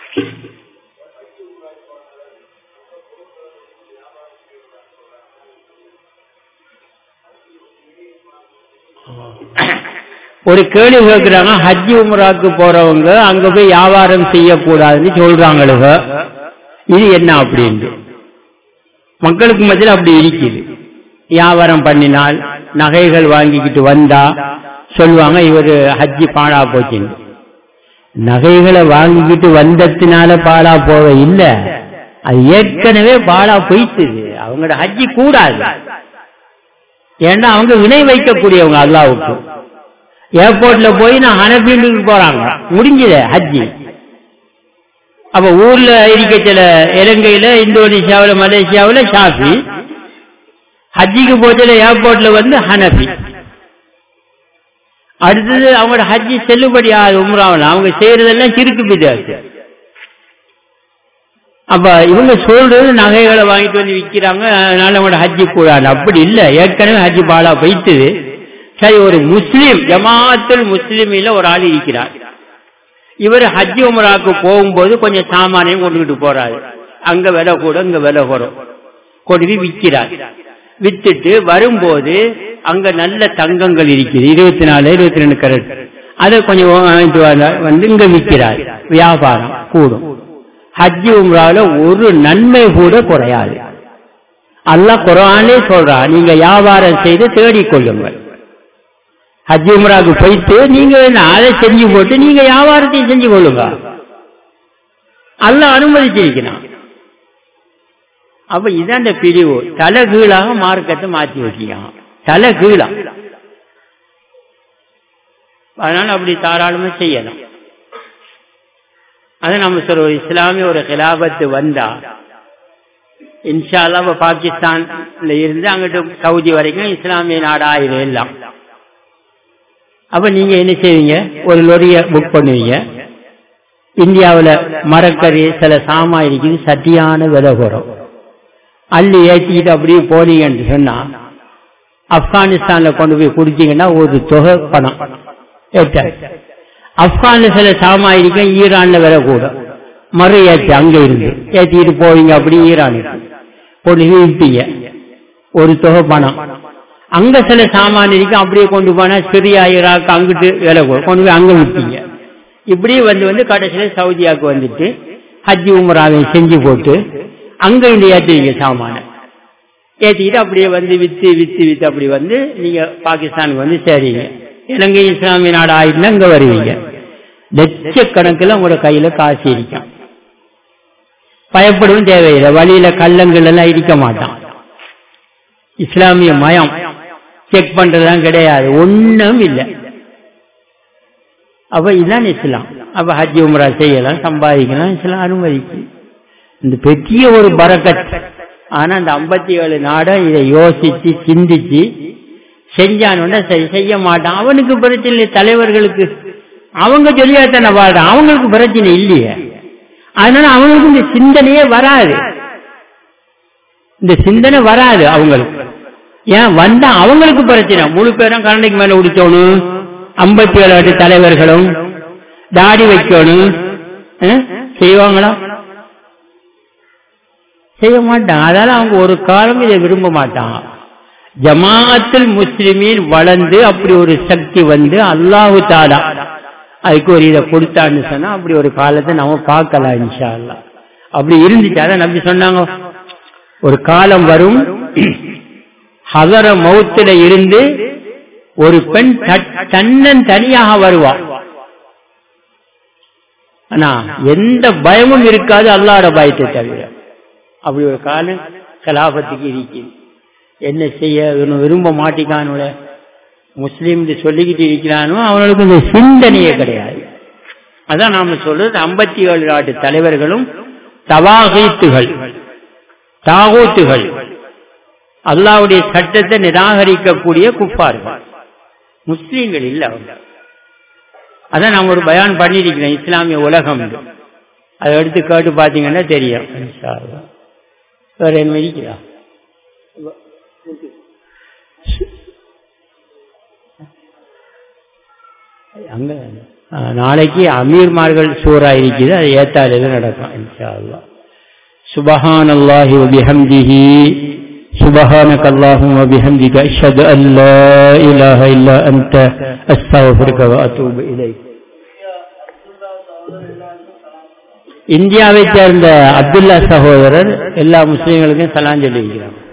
ஒரு கேள்வி கேட்கிறாங்க ஹஜ்ஜி உம்ராக்கு போறவங்க அங்க போய் வியாபாரம் செய்யக்கூடாதுன்னு சொல்றாங்களுங்க இது என்ன அப்படின்னு மக்களுக்கு மத்தியில் அப்படி இருக்குது வியாபாரம் பண்ணினால் நகைகள் வாங்கிக்கிட்டு வந்தா சொல்லுவாங்க இவர் ஹஜ்ஜி பாழா போச்சுன்னு நகைகளை வாங்கிக்கிட்டு வந்ததுனால பாழா போக இல்ல அது ஏற்கனவே பாழா போயிட்டுது அவங்களோட ஹஜ்ஜி கூடாது ஏன்னா அவங்க இணை வைக்கக்கூடியவங்க அல்லாவுக்கு ஏர்போர்ட்ல போய் நான் ஹனபீண்டுக்கு போறாங்க முடிஞ்சது ஹஜ்ஜி அப்ப ஊர்ல இருக்க சில இலங்கையில இந்தோனேஷியாவில மலேசியாவில ஷாஃபி ஹஜ்ஜிக்கு போச்சல ஏர்போர்ட்ல வந்து ஹனபி அடுத்தது அவங்களோட ஹஜ்ஜி செல்லுபடி ஆகுது உம்ராவில் அவங்க செய்யறதெல்லாம் சிறுக்கு பிதாச்சு அப்ப இவங்க சொல்றது நகைகளை வாங்கிட்டு வந்து விற்கிறாங்க அதனால அவங்களோட ஹஜ்ஜி கூடாது அப்படி இல்லை ஏற்கனவே ஹஜ்ஜி பாலா வைத்தது சரி ஒரு முஸ்லீம் ஜமாத்தில் முஸ்லீமில ஒரு ஆள் இருக்கிறார் இவர் ஹஜ்ஜி உமராக்கு போகும்போது கொஞ்சம் சாமானியம் கொண்டுகிட்டு போறாரு அங்க விலை கூட இங்க விலை குறம் கொண்டு போய் விற்கிறார் வித்துட்டு வரும்போது அங்க நல்ல தங்கங்கள் இருக்குது இருபத்தி நாலு இருபத்தி ரெண்டு கரட் அதை கொஞ்சம் வாங்கிட்டு வந்து இங்க விற்கிறார் வியாபாரம் கூடும் ஹஜ்ஜி உம்ராவில் ஒரு நன்மை கூட குறையாது அல்லாஹ் குரானே சொல்றா நீங்க வியாபாரம் செய்து தேடிக்கொள்ளுங்கள் ஹஜ் உம்ராக்கு போயிட்டு நீங்க அதை செஞ்சு போட்டு நீங்க வியாபாரத்தையும் செஞ்சு கொள்ளுங்க அல்ல அனுமதிச்சிருக்கிறான் அப்ப இதான் அந்த பிரிவு தலை கீழாக மார்க்கத்தை மாற்றி வச்சுக்கான் தலை கீழா அதனால அப்படி தாராளமா செய்யலாம் அது நம்ம சொல்ற இஸ்லாமிய ஒரு கிலாபத்து வந்தா இன்ஷால்லா பாகிஸ்தான்ல இருந்து அங்கிட்டு சவுதி வரைக்கும் இஸ்லாமிய நாடாயிரம் எல்லாம் அப்ப நீங்க என்ன செய்வீங்க ஒரு லொரிய புக் பண்ணுவீங்க இந்தியாவில் மரக்கறி சில சாமா இருக்குது சட்டியான விலை குறம் அள்ளி ஏற்றிக்கிட்டு அப்படியே போனீங்கன்னு சொன்னா ஆப்கானிஸ்தான்ல கொண்டு போய் குடிச்சீங்கன்னா ஒரு தொகை பணம் ஏற்ற ஆப்கான்ல சில சாமா இருக்கு ஈரான்ல விலை கூட மறு ஏற்றி அங்க இருந்து ஏற்றிக்கிட்டு போவீங்க அப்படி ஈரானுக்கு கொண்டு போய் விற்பீங்க ஒரு தொகை பணம் அங்க சில சாமான் இருக்கு அப்படியே கொண்டு போனா சிரியா ஈராக் அங்கிட்டு விலை கொண்டு போய் அங்க விற்பீங்க இப்படி வந்து வந்து கடைசியில சவுதியாவுக்கு வந்துட்டு ஹஜ்ஜி உமராவை செஞ்சு போட்டு அங்க இந்த ஏற்றுவீங்க சாமான ஏற்றிக்கிட்டு அப்படியே வந்து வித்து வித்து வித்து அப்படி வந்து நீங்க பாகிஸ்தானுக்கு வந்து சேரீங்க இலங்கை இஸ்லாமிய நாடு ஆயிட்டுனா இங்க வருவீங்க லட்சக்கணக்கில் உங்களோட கையில காசு இருக்கும் பயப்படவும் தேவையில்லை வழியில கல்லங்கள் எல்லாம் இருக்க மாட்டான் இஸ்லாமிய மயம் செக் பண்றதுலாம் கிடையாது ஒன்றும் இல்லை அப்ப இதுதான் இஸ்லாம் அப்ப ஹஜ் உம்ரா செய்யலாம் சம்பாதிக்கலாம் இஸ்லாம் அனுமதிக்கு இந்த பெரிய ஒரு பரக்கத் ஆனா அந்த ஐம்பத்தி ஏழு நாட இதை யோசிச்சு சிந்திச்சு செஞ்சானோட செய்ய மாட்டான் அவனுக்கு பிரச்சனை இல்லை தலைவர்களுக்கு அவங்க சொல்லியாத்தான வாழ்றான் அவங்களுக்கு பிரச்சனை இல்லையே அதனால அவங்களுக்கு இந்த சிந்தனையே வராது இந்த சிந்தனை வராது அவங்களுக்கு ஏன் வந்தா அவங்களுக்கு பிரச்சனை முழு பேரும் கரண்டைக்கு மேல உடிச்சோணும் ஐம்பத்தி ஏழு வாட்டி தலைவர்களும் தாடி வைக்கணும் செய்வாங்களா செய்ய மாட்டாங்க அதனால அவங்க ஒரு காலம் இதை விரும்ப மாட்டாங்க ஜமாத்தில் முஸ்லிமீன் வளர்ந்து அப்படி ஒரு சக்தி வந்து அல்லாஹு தாலா அதுக்கு ஒரு இதை கொடுத்தான்னு சொன்னா அப்படி ஒரு காலத்தை நம்ம பார்க்கலாம் இன்ஷா அல்லா அப்படி இருந்துச்சு அதான் நம்பி சொன்னாங்க ஒரு காலம் வரும் ஹதர மௌத்துல இருந்து ஒரு பெண் தன்னன் தனியாக வருவா ஆனா எந்த பயமும் இருக்காது அல்லாட பயத்தை தவிர அப்படி ஒரு காலம் கலாபத்துக்கு இருக்குது என்ன செய்ய இவனு விரும்ப மாட்டிக்கானோட முஸ்லீம் சொல்லிக்கிட்டு இருக்கிறானோ அவனுக்கு இந்த சிந்தனையே கிடையாது அதான் நாம சொல்றது ஐம்பத்தி ஏழு நாட்டு தலைவர்களும் தவாகீத்துகள் தாகூத்துகள் அல்லாவுடைய சட்டத்தை நிராகரிக்கக்கூடிய குப்பார்கள் முஸ்லீம்கள் இல்ல அவங்க அதான் நான் ஒரு பயான் பண்ணியிருக்கிறேன் இஸ்லாமிய உலகம் அதை எடுத்து கேட்டு பார்த்தீங்கன்னா தெரியும் வேற என்ன இருக்கிறா அங்க நாளைக்கு அமீர்மார்கள் சூறா இருக்குது அது ஏத்தாலே நடக்கும் இன்ஷா அல்லா سبحان الله وبحمده سبحانك اللهم وبحمدك أشهد أن لا إله إلا أنت أستغفرك وأتوب إليك இந்தியாவை சேர்ந்த அப்துல்லா சகோதரர் எல்லா முஸ்லீம்களுக்கும் சலாஞ்சொல்லி இருக்கிறார்